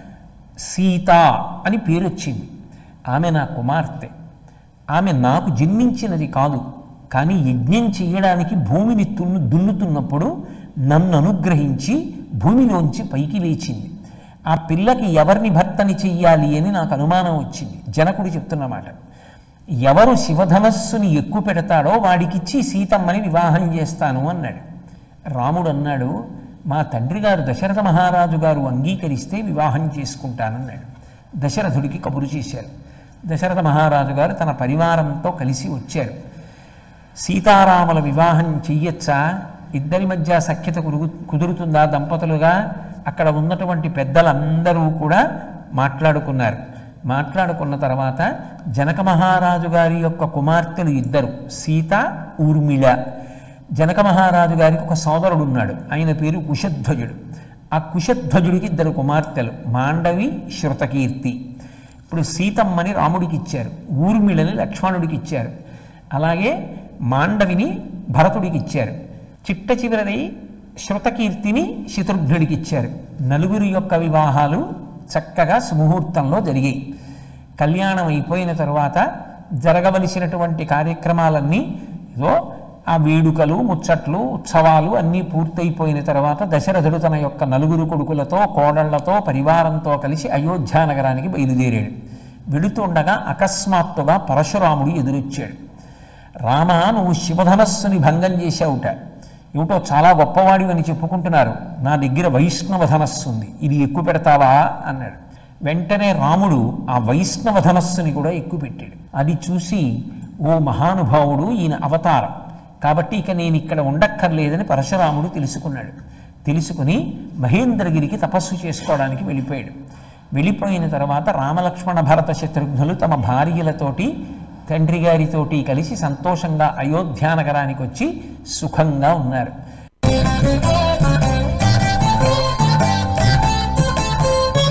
సీత అని పేరు వచ్చింది ఆమె నా కుమార్తె ఆమె నాకు జన్మించినది కాదు కానీ యజ్ఞం చేయడానికి భూమిని తున్ను దున్నుతున్నప్పుడు నన్ను అనుగ్రహించి భూమిలోంచి పైకి లేచింది ఆ పిల్లకి ఎవరిని భర్తని చెయ్యాలి అని నాకు అనుమానం వచ్చింది జనకుడు చెప్తున్నమాట ఎవరు శివధనస్సుని ఎక్కువ పెడతాడో వాడికిచ్చి సీతమ్మని వివాహం చేస్తాను అన్నాడు రాముడు అన్నాడు మా తండ్రి గారు దశరథ మహారాజు గారు అంగీకరిస్తే వివాహం చేసుకుంటానన్నాడు దశరథుడికి కబురు చేశారు దశరథ మహారాజు గారు తన పరివారంతో కలిసి వచ్చారు సీతారాముల వివాహం చెయ్యొచ్చా ఇద్దరి మధ్య సఖ్యత కురుగు కుదురుతుందా దంపతులుగా అక్కడ ఉన్నటువంటి పెద్దలందరూ కూడా మాట్లాడుకున్నారు మాట్లాడుకున్న తర్వాత జనక మహారాజు గారి యొక్క కుమార్తెలు ఇద్దరు సీత ఊర్మిళ జనక మహారాజు గారికి ఒక సోదరుడు ఉన్నాడు ఆయన పేరు కుశధ్వజుడు ఆ కుశధ్వజుడికి ఇద్దరు కుమార్తెలు మాండవి శృతకీర్తి ఇప్పుడు సీతమ్మని రాముడికి ఇచ్చారు ఊర్మిళని లక్ష్మణుడికి ఇచ్చారు అలాగే మాండవిని భరతుడికి ఇచ్చారు చిట్ట చివరి శృతకీర్తిని శత్రుఘ్నుడికి ఇచ్చారు నలుగురి యొక్క వివాహాలు చక్కగా సుముహూర్తంలో జరిగాయి కళ్యాణం అయిపోయిన తర్వాత జరగవలసినటువంటి కార్యక్రమాలన్నీ ఏదో ఆ వేడుకలు ముచ్చట్లు ఉత్సవాలు అన్నీ పూర్తయిపోయిన తర్వాత దశరథుడు తన యొక్క నలుగురు కొడుకులతో కోడళ్లతో పరివారంతో కలిసి అయోధ్య నగరానికి బయలుదేరాడు వెడుతుండగా అకస్మాత్తుగా పరశురాముడు ఎదురొచ్చాడు రామ నువ్వు శివధనస్సుని భంగం చేశావుట ఏమిటో చాలా గొప్పవాడివి అని చెప్పుకుంటున్నారు నా దగ్గర వైష్ణవ ధనస్సు ఉంది ఇది ఎక్కువ పెడతావా అన్నాడు వెంటనే రాముడు ఆ వైష్ణవ ధనస్సుని కూడా ఎక్కువ పెట్టాడు అది చూసి ఓ మహానుభావుడు ఈయన అవతారం కాబట్టి ఇక నేను ఇక్కడ ఉండక్కర్లేదని పరశురాముడు తెలుసుకున్నాడు తెలుసుకుని మహేంద్రగిరికి తపస్సు చేసుకోవడానికి వెళ్ళిపోయాడు వెళ్ళిపోయిన తర్వాత రామలక్ష్మణ భరత శత్రుఘ్నులు తమ భార్యలతోటి తండ్రి గారితోటి కలిసి సంతోషంగా అయోధ్య నగరానికి వచ్చి సుఖంగా ఉన్నారు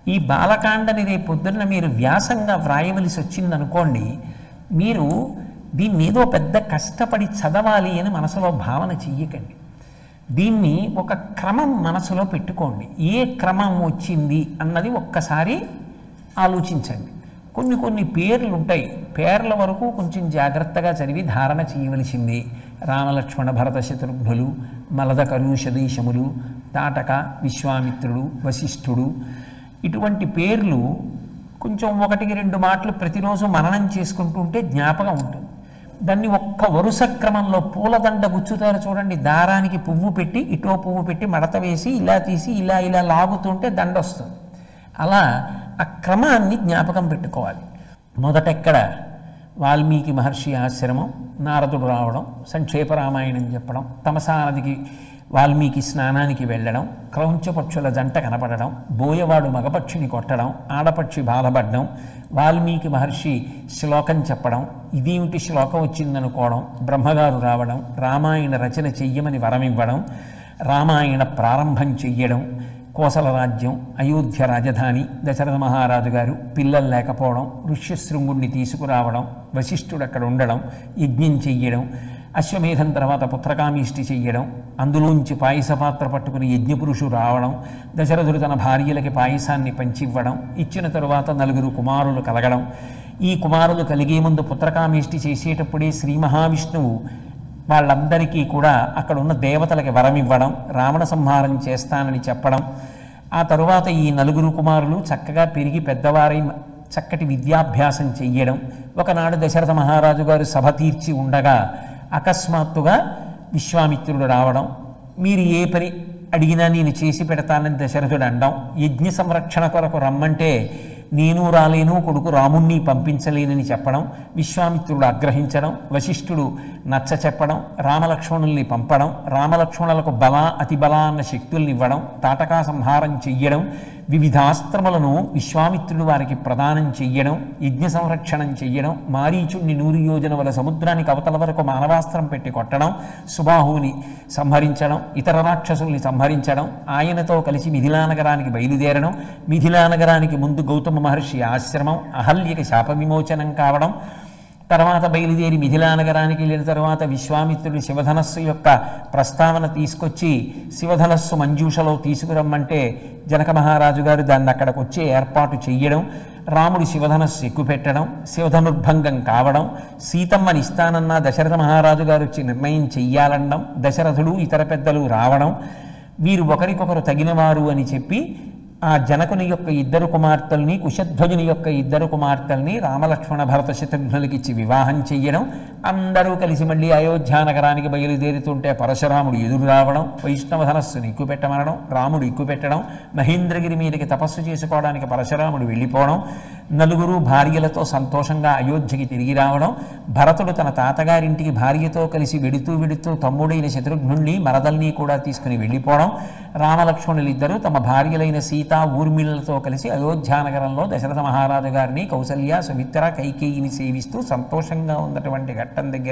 ఈ బాలకాండని రేపు పొద్దున్న మీరు వ్యాసంగా వ్రాయవలసి వచ్చిందనుకోండి మీరు దీన్ని ఏదో పెద్ద కష్టపడి చదవాలి అని మనసులో భావన చెయ్యకండి దీన్ని ఒక క్రమం మనసులో పెట్టుకోండి ఏ క్రమం వచ్చింది అన్నది ఒక్కసారి ఆలోచించండి కొన్ని కొన్ని పేర్లు ఉంటాయి పేర్ల వరకు కొంచెం జాగ్రత్తగా చదివి ధారణ చేయవలసింది రామలక్ష్మణ భరత శత్రుఘ్నులు మలద కరుషదీశములు తాటక విశ్వామిత్రుడు వశిష్ఠుడు ఇటువంటి పేర్లు కొంచెం ఒకటికి రెండు మాటలు ప్రతిరోజు మననం చేసుకుంటుంటే జ్ఞాపకం ఉంటుంది దాన్ని ఒక్క వరుస క్రమంలో పూలదండ గుచ్చుతారు చూడండి దారానికి పువ్వు పెట్టి ఇటో పువ్వు పెట్టి మడత వేసి ఇలా తీసి ఇలా ఇలా లాగుతుంటే దండ వస్తుంది అలా ఆ క్రమాన్ని జ్ఞాపకం పెట్టుకోవాలి మొదటెక్కడ వాల్మీకి మహర్షి ఆశ్రమం నారదుడు రావడం సంక్షేప రామాయణం చెప్పడం తమసానదికి వాల్మీకి స్నానానికి వెళ్ళడం క్రౌంచపక్షుల జంట కనపడడం బోయవాడు మగపక్షిని కొట్టడం ఆడపక్షి బాధపడడం వాల్మీకి మహర్షి శ్లోకం చెప్పడం ఇదేమిటి శ్లోకం వచ్చిందనుకోవడం బ్రహ్మగారు రావడం రామాయణ రచన చెయ్యమని వరమివ్వడం రామాయణ ప్రారంభం చెయ్యడం కోసల రాజ్యం అయోధ్య రాజధాని దశరథ మహారాజు గారు పిల్లలు లేకపోవడం ఋష్యశృంగుణ్ణి తీసుకురావడం వశిష్ఠుడు అక్కడ ఉండడం యజ్ఞం చెయ్యడం అశ్వమేధం తర్వాత పుత్రకామిష్టి చెయ్యడం అందులోంచి పాయస పాత్ర పట్టుకుని యజ్ఞపురుషు రావడం దశరథుడు తన భార్యలకి పాయసాన్ని పంచివ్వడం ఇచ్చిన తరువాత నలుగురు కుమారులు కలగడం ఈ కుమారులు కలిగే ముందు పుత్రకామిష్టి చేసేటప్పుడే శ్రీ మహావిష్ణువు వాళ్ళందరికీ కూడా అక్కడ ఉన్న దేవతలకి వరం ఇవ్వడం రావణ సంహారం చేస్తానని చెప్పడం ఆ తరువాత ఈ నలుగురు కుమారులు చక్కగా పెరిగి పెద్దవారై చక్కటి విద్యాభ్యాసం చెయ్యడం ఒకనాడు దశరథ మహారాజు గారు సభ తీర్చి ఉండగా అకస్మాత్తుగా విశ్వామిత్రుడు రావడం మీరు ఏ పని అడిగినా నేను చేసి పెడతానని దశరథుడు అండం యజ్ఞ సంరక్షణ కొరకు రమ్మంటే నేను రాలేను కొడుకు రాముణ్ణి పంపించలేనని చెప్పడం విశ్వామిత్రుడు ఆగ్రహించడం వశిష్ఠుడు నచ్చ చెప్పడం రామలక్ష్మణుల్ని పంపడం రామలక్ష్మణులకు బల అతి బల అన్న శక్తుల్ని ఇవ్వడం తాటకా సంహారం చెయ్యడం వివిధాస్త్రములను విశ్వామిత్రుడు వారికి ప్రదానం చెయ్యడం యజ్ఞ సంరక్షణం చెయ్యడం మారీచుణ్ణి నూరు యోజనముల సముద్రానికి అవతల వరకు మానవాస్త్రం పెట్టి కొట్టడం సుబాహువుని సంహరించడం ఇతర రాక్షసుల్ని సంహరించడం ఆయనతో కలిసి మిథిలా నగరానికి బయలుదేరడం మిథిలా నగరానికి ముందు గౌతమ మహర్షి ఆశ్రమం అహల్యకి శాప విమోచనం కావడం తర్వాత బయలుదేరి మిథిలా నగరానికి వెళ్ళిన తర్వాత విశ్వామిత్రుడు శివధనస్సు యొక్క ప్రస్తావన తీసుకొచ్చి శివధనస్సు మంజూషలో తీసుకురమ్మంటే జనక మహారాజు గారు దాన్ని అక్కడికి వచ్చే ఏర్పాటు చెయ్యడం రాముడు శివధనస్సు ఎక్కుపెట్టడం శివధనుర్భంగం కావడం సీతమ్మని ఇస్తానన్న దశరథ మహారాజు గారు వచ్చి నిర్ణయం చెయ్యాలనడం దశరథుడు ఇతర పెద్దలు రావడం వీరు ఒకరికొకరు తగినవారు అని చెప్పి ఆ జనకుని యొక్క ఇద్దరు కుమార్తెల్ని కుశధ్వజుని యొక్క ఇద్దరు కుమార్తెల్ని రామలక్ష్మణ భరత శత్రుఘ్నులకి ఇచ్చి వివాహం చెయ్యడం అందరూ కలిసి మళ్ళీ అయోధ్య నగరానికి బయలుదేరుతుంటే పరశురాముడు ఎదురు రావడం వైష్ణవ ధనస్సును ఎక్కుపెట్టమనడం రాముడు ఎక్కుపెట్టడం మహేంద్రగిరి మీదకి తపస్సు చేసుకోవడానికి పరశురాముడు వెళ్ళిపోవడం నలుగురు భార్యలతో సంతోషంగా అయోధ్యకి తిరిగి రావడం భరతుడు తన తాతగారింటికి భార్యతో కలిసి వెడుతూ వెడుతూ తమ్ముడైన శత్రుఘ్నుణ్ణి మరదల్ని కూడా తీసుకుని వెళ్ళిపోవడం రామలక్ష్మణులిద్దరూ తమ భార్యలైన సీత ఊర్మిళలతో కలిసి అయోధ్యానగరంలో దశరథ మహారాజు గారిని కౌసల్య సుమిత్ర కైకేయిని సేవిస్తూ సంతోషంగా ఉన్నటువంటి ఘట్టం దగ్గర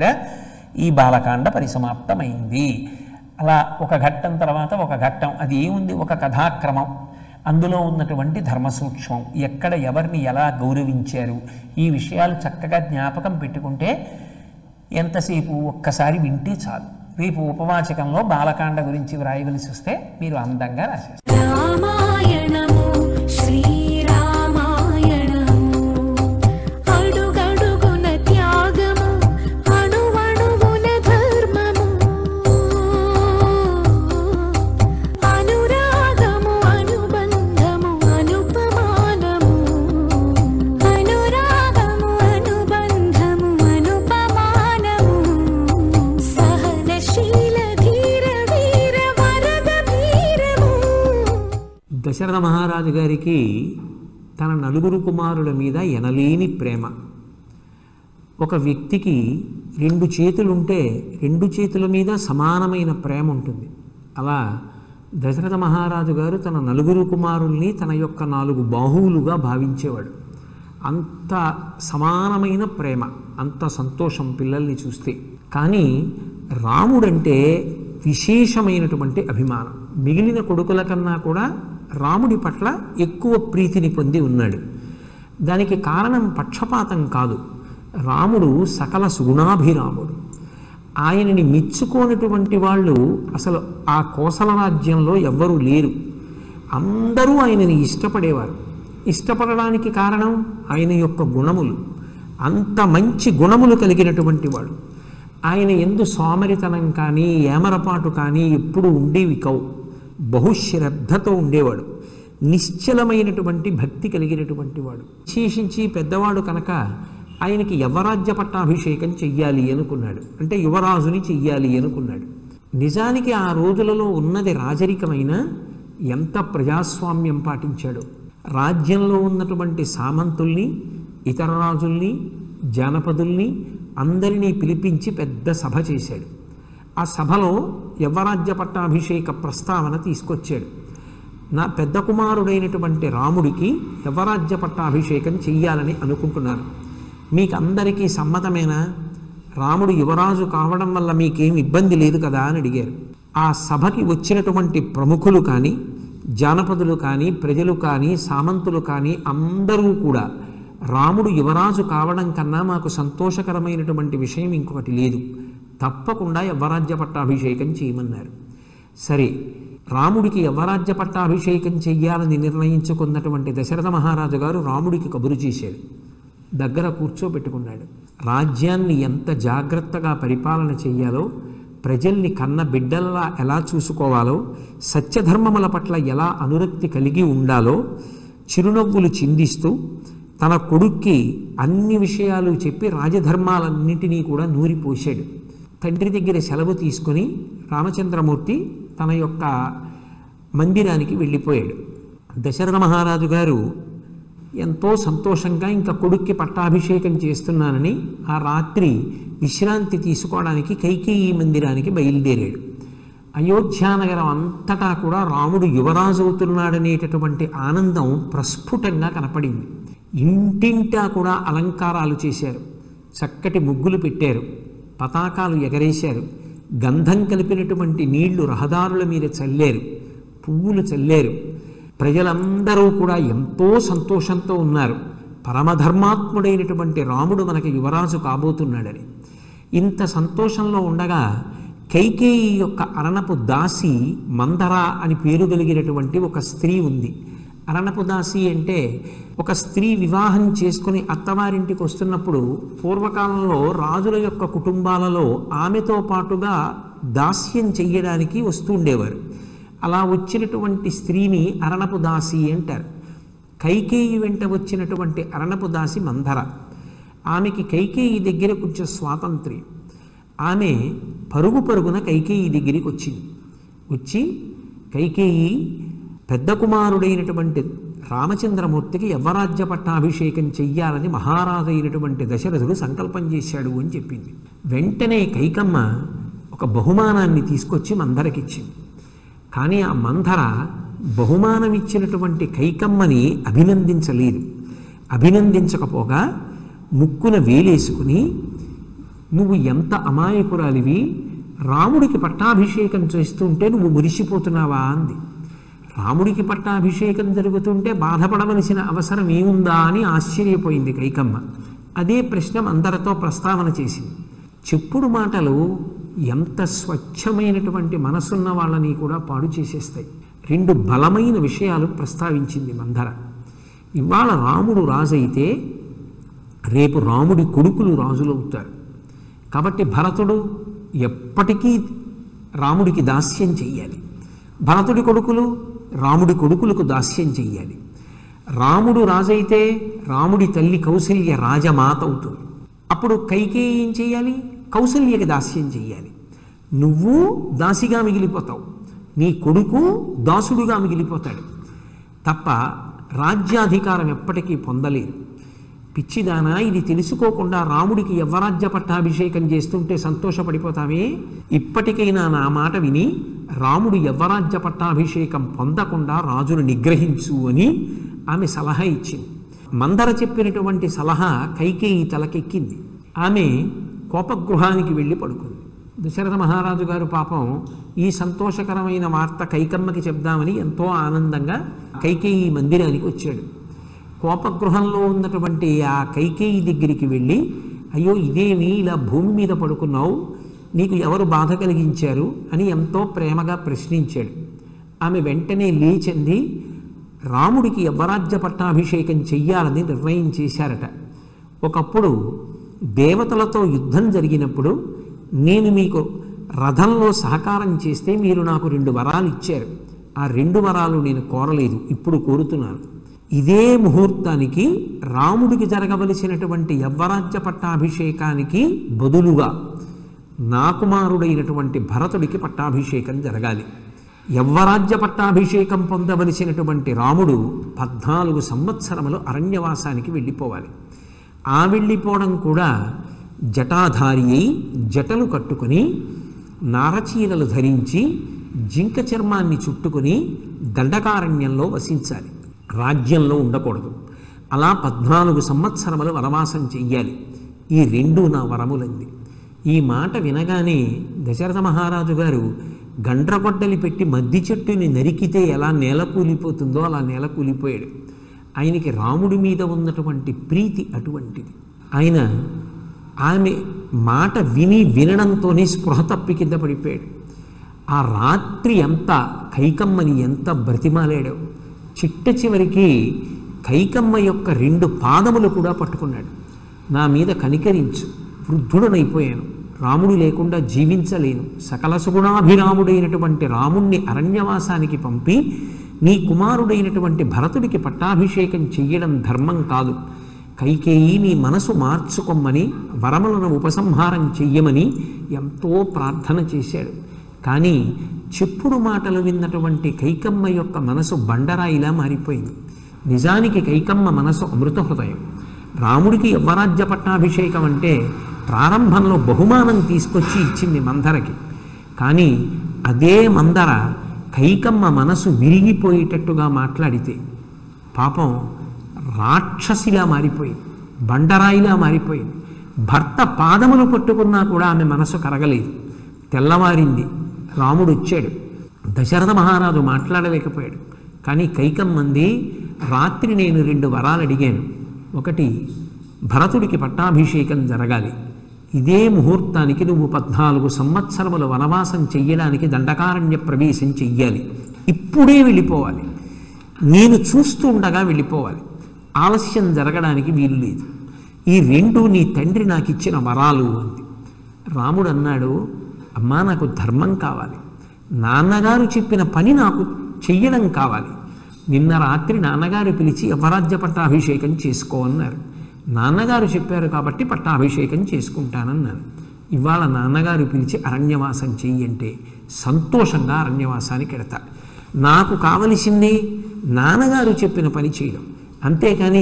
ఈ బాలకాండ పరిసమాప్తమైంది అలా ఒక ఘట్టం తర్వాత ఒక ఘట్టం అది ఏముంది ఒక కథాక్రమం అందులో ఉన్నటువంటి ధర్మ సూక్ష్మం ఎక్కడ ఎవరిని ఎలా గౌరవించారు ఈ విషయాలు చక్కగా జ్ఞాపకం పెట్టుకుంటే ఎంతసేపు ఒక్కసారి వింటే చాలు రేపు ఉపవాచకంలో బాలకాండ గురించి వ్రాయవలసి వస్తే మీరు అందంగా రాసేస్తారు రామాయణము శ్రీరామాయణము అడుగడుగున త్యాగము అణువణువున ధర్మము అనురాగము అనుబంధము అనుపమానము అనురాగము అనుబంధము అనుపమానము సహనశీల ధీర వీర వరద వీరము దశరథ మహారాజు గారికి తన నలుగురు కుమారుల మీద ఎనలేని ప్రేమ ఒక వ్యక్తికి రెండు చేతులుంటే రెండు చేతుల మీద సమానమైన ప్రేమ ఉంటుంది అలా దశరథ మహారాజు గారు తన నలుగురు కుమారుల్ని తన యొక్క నాలుగు బాహువులుగా భావించేవాడు అంత సమానమైన ప్రేమ అంత సంతోషం పిల్లల్ని చూస్తే కానీ రాముడంటే విశేషమైనటువంటి అభిమానం మిగిలిన కొడుకుల కన్నా కూడా రాముడి పట్ల ఎక్కువ ప్రీతిని పొంది ఉన్నాడు దానికి కారణం పక్షపాతం కాదు రాముడు సకల సుగుణాభిరాముడు ఆయనని మెచ్చుకోనటువంటి వాళ్ళు అసలు ఆ కోసల రాజ్యంలో ఎవ్వరూ లేరు అందరూ ఆయనని ఇష్టపడేవారు ఇష్టపడడానికి కారణం ఆయన యొక్క గుణములు అంత మంచి గుణములు కలిగినటువంటి వాడు ఆయన ఎందు సోమరితనం కానీ ఏమరపాటు కానీ ఎప్పుడు ఉండేవి కవు బహుశ్రద్ధతో ఉండేవాడు నిశ్చలమైనటువంటి భక్తి కలిగినటువంటి వాడు విశేషించి పెద్దవాడు కనుక ఆయనకి యవరాజ్య పట్టాభిషేకం చెయ్యాలి అనుకున్నాడు అంటే యువరాజుని చెయ్యాలి అనుకున్నాడు నిజానికి ఆ రోజులలో ఉన్నది రాజరికమైన ఎంత ప్రజాస్వామ్యం పాటించాడు రాజ్యంలో ఉన్నటువంటి సామంతుల్ని ఇతర రాజుల్ని జానపదుల్ని అందరినీ పిలిపించి పెద్ద సభ చేశాడు ఆ సభలో యవ్వరాజ్య పట్టాభిషేక ప్రస్తావన తీసుకొచ్చాడు నా పెద్ద కుమారుడైనటువంటి రాముడికి యవ్వరాజ్య పట్టాభిషేకం చెయ్యాలని అనుకుంటున్నాను మీకు అందరికీ సమ్మతమేనా రాముడు యువరాజు కావడం వల్ల మీకేం ఇబ్బంది లేదు కదా అని అడిగారు ఆ సభకి వచ్చినటువంటి ప్రముఖులు కానీ జానపదులు కానీ ప్రజలు కానీ సామంతులు కానీ అందరూ కూడా రాముడు యువరాజు కావడం కన్నా మాకు సంతోషకరమైనటువంటి విషయం ఇంకొకటి లేదు తప్పకుండా యవ్వరాజ్య పట్టాభిషేకం చేయమన్నారు సరే రాముడికి యవ్వరాజ్య పట్టాభిషేకం చెయ్యాలని నిర్ణయించుకున్నటువంటి దశరథ మహారాజు గారు రాముడికి కబురు చేశాడు దగ్గర కూర్చోబెట్టుకున్నాడు రాజ్యాన్ని ఎంత జాగ్రత్తగా పరిపాలన చెయ్యాలో ప్రజల్ని కన్న బిడ్డల్లా ఎలా చూసుకోవాలో సత్యధర్మముల పట్ల ఎలా అనురక్తి కలిగి ఉండాలో చిరునవ్వులు చిందిస్తూ తన కొడుక్కి అన్ని విషయాలు చెప్పి రాజధర్మాలన్నింటినీ కూడా నూరిపోశాడు తండ్రి దగ్గర సెలవు తీసుకొని రామచంద్రమూర్తి తన యొక్క మందిరానికి వెళ్ళిపోయాడు దశరథ మహారాజు గారు ఎంతో సంతోషంగా ఇంకా కొడుక్కి పట్టాభిషేకం చేస్తున్నానని ఆ రాత్రి విశ్రాంతి తీసుకోవడానికి కైకేయి మందిరానికి బయలుదేరాడు అయోధ్యానగరం అంతటా కూడా రాముడు యువరాజు అవుతున్నాడనేటటువంటి ఆనందం ప్రస్ఫుటంగా కనపడింది ఇంటింటా కూడా అలంకారాలు చేశారు చక్కటి ముగ్గులు పెట్టారు పతాకాలు ఎగరేశారు గంధం కలిపినటువంటి నీళ్లు రహదారుల మీద చల్లారు పువ్వులు చల్లారు ప్రజలందరూ కూడా ఎంతో సంతోషంతో ఉన్నారు పరమధర్మాత్ముడైనటువంటి రాముడు మనకి యువరాజు కాబోతున్నాడని ఇంత సంతోషంలో ఉండగా కైకేయి యొక్క అరణపు దాసి మందర అని పేరు కలిగినటువంటి ఒక స్త్రీ ఉంది అరణపు దాసి అంటే ఒక స్త్రీ వివాహం చేసుకుని అత్తవారింటికి వస్తున్నప్పుడు పూర్వకాలంలో రాజుల యొక్క కుటుంబాలలో ఆమెతో పాటుగా దాస్యం చెయ్యడానికి వస్తూ ఉండేవారు అలా వచ్చినటువంటి స్త్రీని అరణపు దాసి అంటారు కైకేయి వెంట వచ్చినటువంటి అరణపు దాసి మందర ఆమెకి కైకేయి దగ్గర కొంచెం స్వాతంత్ర్యం ఆమె పరుగు పరుగున కైకేయి దగ్గరికి వచ్చింది వచ్చి కైకేయి పెద్ద కుమారుడైనటువంటి రామచంద్రమూర్తికి యవ్వరాజ్య పట్టాభిషేకం చెయ్యాలని మహారాజు అయినటువంటి దశరథుడు సంకల్పం చేశాడు అని చెప్పింది వెంటనే కైకమ్మ ఒక బహుమానాన్ని తీసుకొచ్చి మందరకిచ్చింది కానీ ఆ మందర బహుమానం ఇచ్చినటువంటి కైకమ్మని అభినందించలేదు అభినందించకపోగా ముక్కున వేలేసుకుని నువ్వు ఎంత అమాయకురాలివి రాముడికి పట్టాభిషేకం చేస్తుంటే నువ్వు మురిసిపోతున్నావా అంది రాముడికి పట్టాభిషేకం జరుగుతుంటే బాధపడవలసిన అవసరం ఏముందా అని ఆశ్చర్యపోయింది కైకమ్మ అదే ప్రశ్న అందరితో ప్రస్తావన చేసింది చెప్పుడు మాటలు ఎంత స్వచ్ఛమైనటువంటి మనసున్న వాళ్ళని కూడా పాడు చేసేస్తాయి రెండు బలమైన విషయాలు ప్రస్తావించింది మందర ఇవాళ రాముడు రాజైతే రేపు రాముడి కొడుకులు రాజులు అవుతారు కాబట్టి భరతుడు ఎప్పటికీ రాముడికి దాస్యం చెయ్యాలి భరతుడి కొడుకులు రాముడి కొడుకులకు దాస్యం చెయ్యాలి రాముడు రాజైతే రాముడి తల్లి కౌసల్య రాజమాత అవుతుంది అప్పుడు కైకేయి ఏం చేయాలి కౌసల్యకి దాస్యం చెయ్యాలి నువ్వు దాసిగా మిగిలిపోతావు నీ కొడుకు దాసుడుగా మిగిలిపోతాడు తప్ప రాజ్యాధికారం ఎప్పటికీ పొందలేరు పిచ్చిదానా ఇది తెలుసుకోకుండా రాముడికి యవ్వరాజ్య పట్టాభిషేకం చేస్తుంటే సంతోషపడిపోతామే ఇప్పటికైనా నా మాట విని రాముడు యవ్వరాజ్య పట్టాభిషేకం పొందకుండా రాజును నిగ్రహించు అని ఆమె సలహా ఇచ్చింది మందర చెప్పినటువంటి సలహా కైకేయి తలకెక్కింది ఆమె కోపగృహానికి వెళ్ళి పడుకుంది దశరథ మహారాజు గారు పాపం ఈ సంతోషకరమైన వార్త కైకమ్మకి చెప్దామని ఎంతో ఆనందంగా కైకేయి మందిరానికి వచ్చాడు కోపగృహంలో ఉన్నటువంటి ఆ కైకేయి దగ్గరికి వెళ్ళి అయ్యో ఇదేమి ఇలా భూమి మీద పడుకున్నావు నీకు ఎవరు బాధ కలిగించారు అని ఎంతో ప్రేమగా ప్రశ్నించాడు ఆమె వెంటనే లేచింది రాముడికి యవ్వరాజ్య పట్టాభిషేకం చెయ్యాలని నిర్ణయం చేశారట ఒకప్పుడు దేవతలతో యుద్ధం జరిగినప్పుడు నేను మీకు రథంలో సహకారం చేస్తే మీరు నాకు రెండు వరాలు ఇచ్చారు ఆ రెండు వరాలు నేను కోరలేదు ఇప్పుడు కోరుతున్నాను ఇదే ముహూర్తానికి రాముడికి జరగవలసినటువంటి యవ్వరాజ్య పట్టాభిషేకానికి బదులుగా నా కుమారుడైనటువంటి భరతుడికి పట్టాభిషేకం జరగాలి యవ్వరాజ్య పట్టాభిషేకం పొందవలసినటువంటి రాముడు పద్నాలుగు సంవత్సరములు అరణ్యవాసానికి వెళ్ళిపోవాలి ఆ వెళ్ళిపోవడం కూడా జటాధారి అయి జటలు కట్టుకుని నారచీరలు ధరించి జింక చర్మాన్ని చుట్టుకుని దండకారణ్యంలో వసించాలి రాజ్యంలో ఉండకూడదు అలా పద్నాలుగు సంవత్సరములు వనవాసం చెయ్యాలి ఈ రెండు నా వరములంది ఈ మాట వినగానే దశరథ మహారాజు గారు గండ్రగొడ్డలి పెట్టి మద్ది చెట్టుని నరికితే ఎలా నేల కూలిపోతుందో అలా నేల కూలిపోయాడు ఆయనకి రాముడి మీద ఉన్నటువంటి ప్రీతి అటువంటిది ఆయన ఆమె మాట విని వినడంతోనే స్పృహ తప్పి కింద పడిపోయాడు ఆ రాత్రి ఎంత కైకమ్మని ఎంత బ్రతిమాలాడో చిట్ట చివరికి కైకమ్మ యొక్క రెండు పాదములు కూడా పట్టుకున్నాడు నా మీద కనికరించు వృద్ధుడనైపోయాను రాముడు లేకుండా జీవించలేను సకల సుగుణాభిరాముడైనటువంటి రాముణ్ణి అరణ్యవాసానికి పంపి నీ కుమారుడైనటువంటి భరతుడికి పట్టాభిషేకం చెయ్యడం ధర్మం కాదు కైకేయి నీ మనసు మార్చుకొమ్మని వరములను ఉపసంహారం చెయ్యమని ఎంతో ప్రార్థన చేశాడు కానీ చెప్పుడు మాటలు విన్నటువంటి కైకమ్మ యొక్క మనసు బండరాయిలా మారిపోయింది నిజానికి కైకమ్మ మనసు అమృత హృదయం రాముడికి యవ్వరాజ్య పట్టాభిషేకం అంటే ప్రారంభంలో బహుమానం తీసుకొచ్చి ఇచ్చింది మందరకి కానీ అదే మందర కైకమ్మ మనసు విరిగిపోయేటట్టుగా మాట్లాడితే పాపం రాక్షసిలా మారిపోయింది బండరాయిలా మారిపోయింది భర్త పాదములు పట్టుకున్నా కూడా ఆమె మనసు కరగలేదు తెల్లవారింది రాముడు వచ్చాడు దశరథ మహారాజు మాట్లాడలేకపోయాడు కానీ కైకమ్మంది రాత్రి నేను రెండు వరాలు అడిగాను ఒకటి భరతుడికి పట్టాభిషేకం జరగాలి ఇదే ముహూర్తానికి నువ్వు పద్నాలుగు సంవత్సరముల వనవాసం చెయ్యడానికి దండకారణ్య ప్రవేశం చెయ్యాలి ఇప్పుడే వెళ్ళిపోవాలి నేను చూస్తూ ఉండగా వెళ్ళిపోవాలి ఆలస్యం జరగడానికి వీలు లేదు ఈ రెండు నీ తండ్రి నాకు ఇచ్చిన వరాలు అంది రాముడు అన్నాడు అమ్మా నాకు ధర్మం కావాలి నాన్నగారు చెప్పిన పని నాకు చెయ్యడం కావాలి నిన్న రాత్రి నాన్నగారు పిలిచి యవరాజ్య పట్టాభిషేకం చేసుకో అన్నారు నాన్నగారు చెప్పారు కాబట్టి పట్టాభిషేకం చేసుకుంటానన్నాను ఇవాళ నాన్నగారు పిలిచి అరణ్యవాసం చెయ్యంటే సంతోషంగా అరణ్యవాసానికి ఎడతా నాకు కావలసింది నాన్నగారు చెప్పిన పని చేయడం అంతేకాని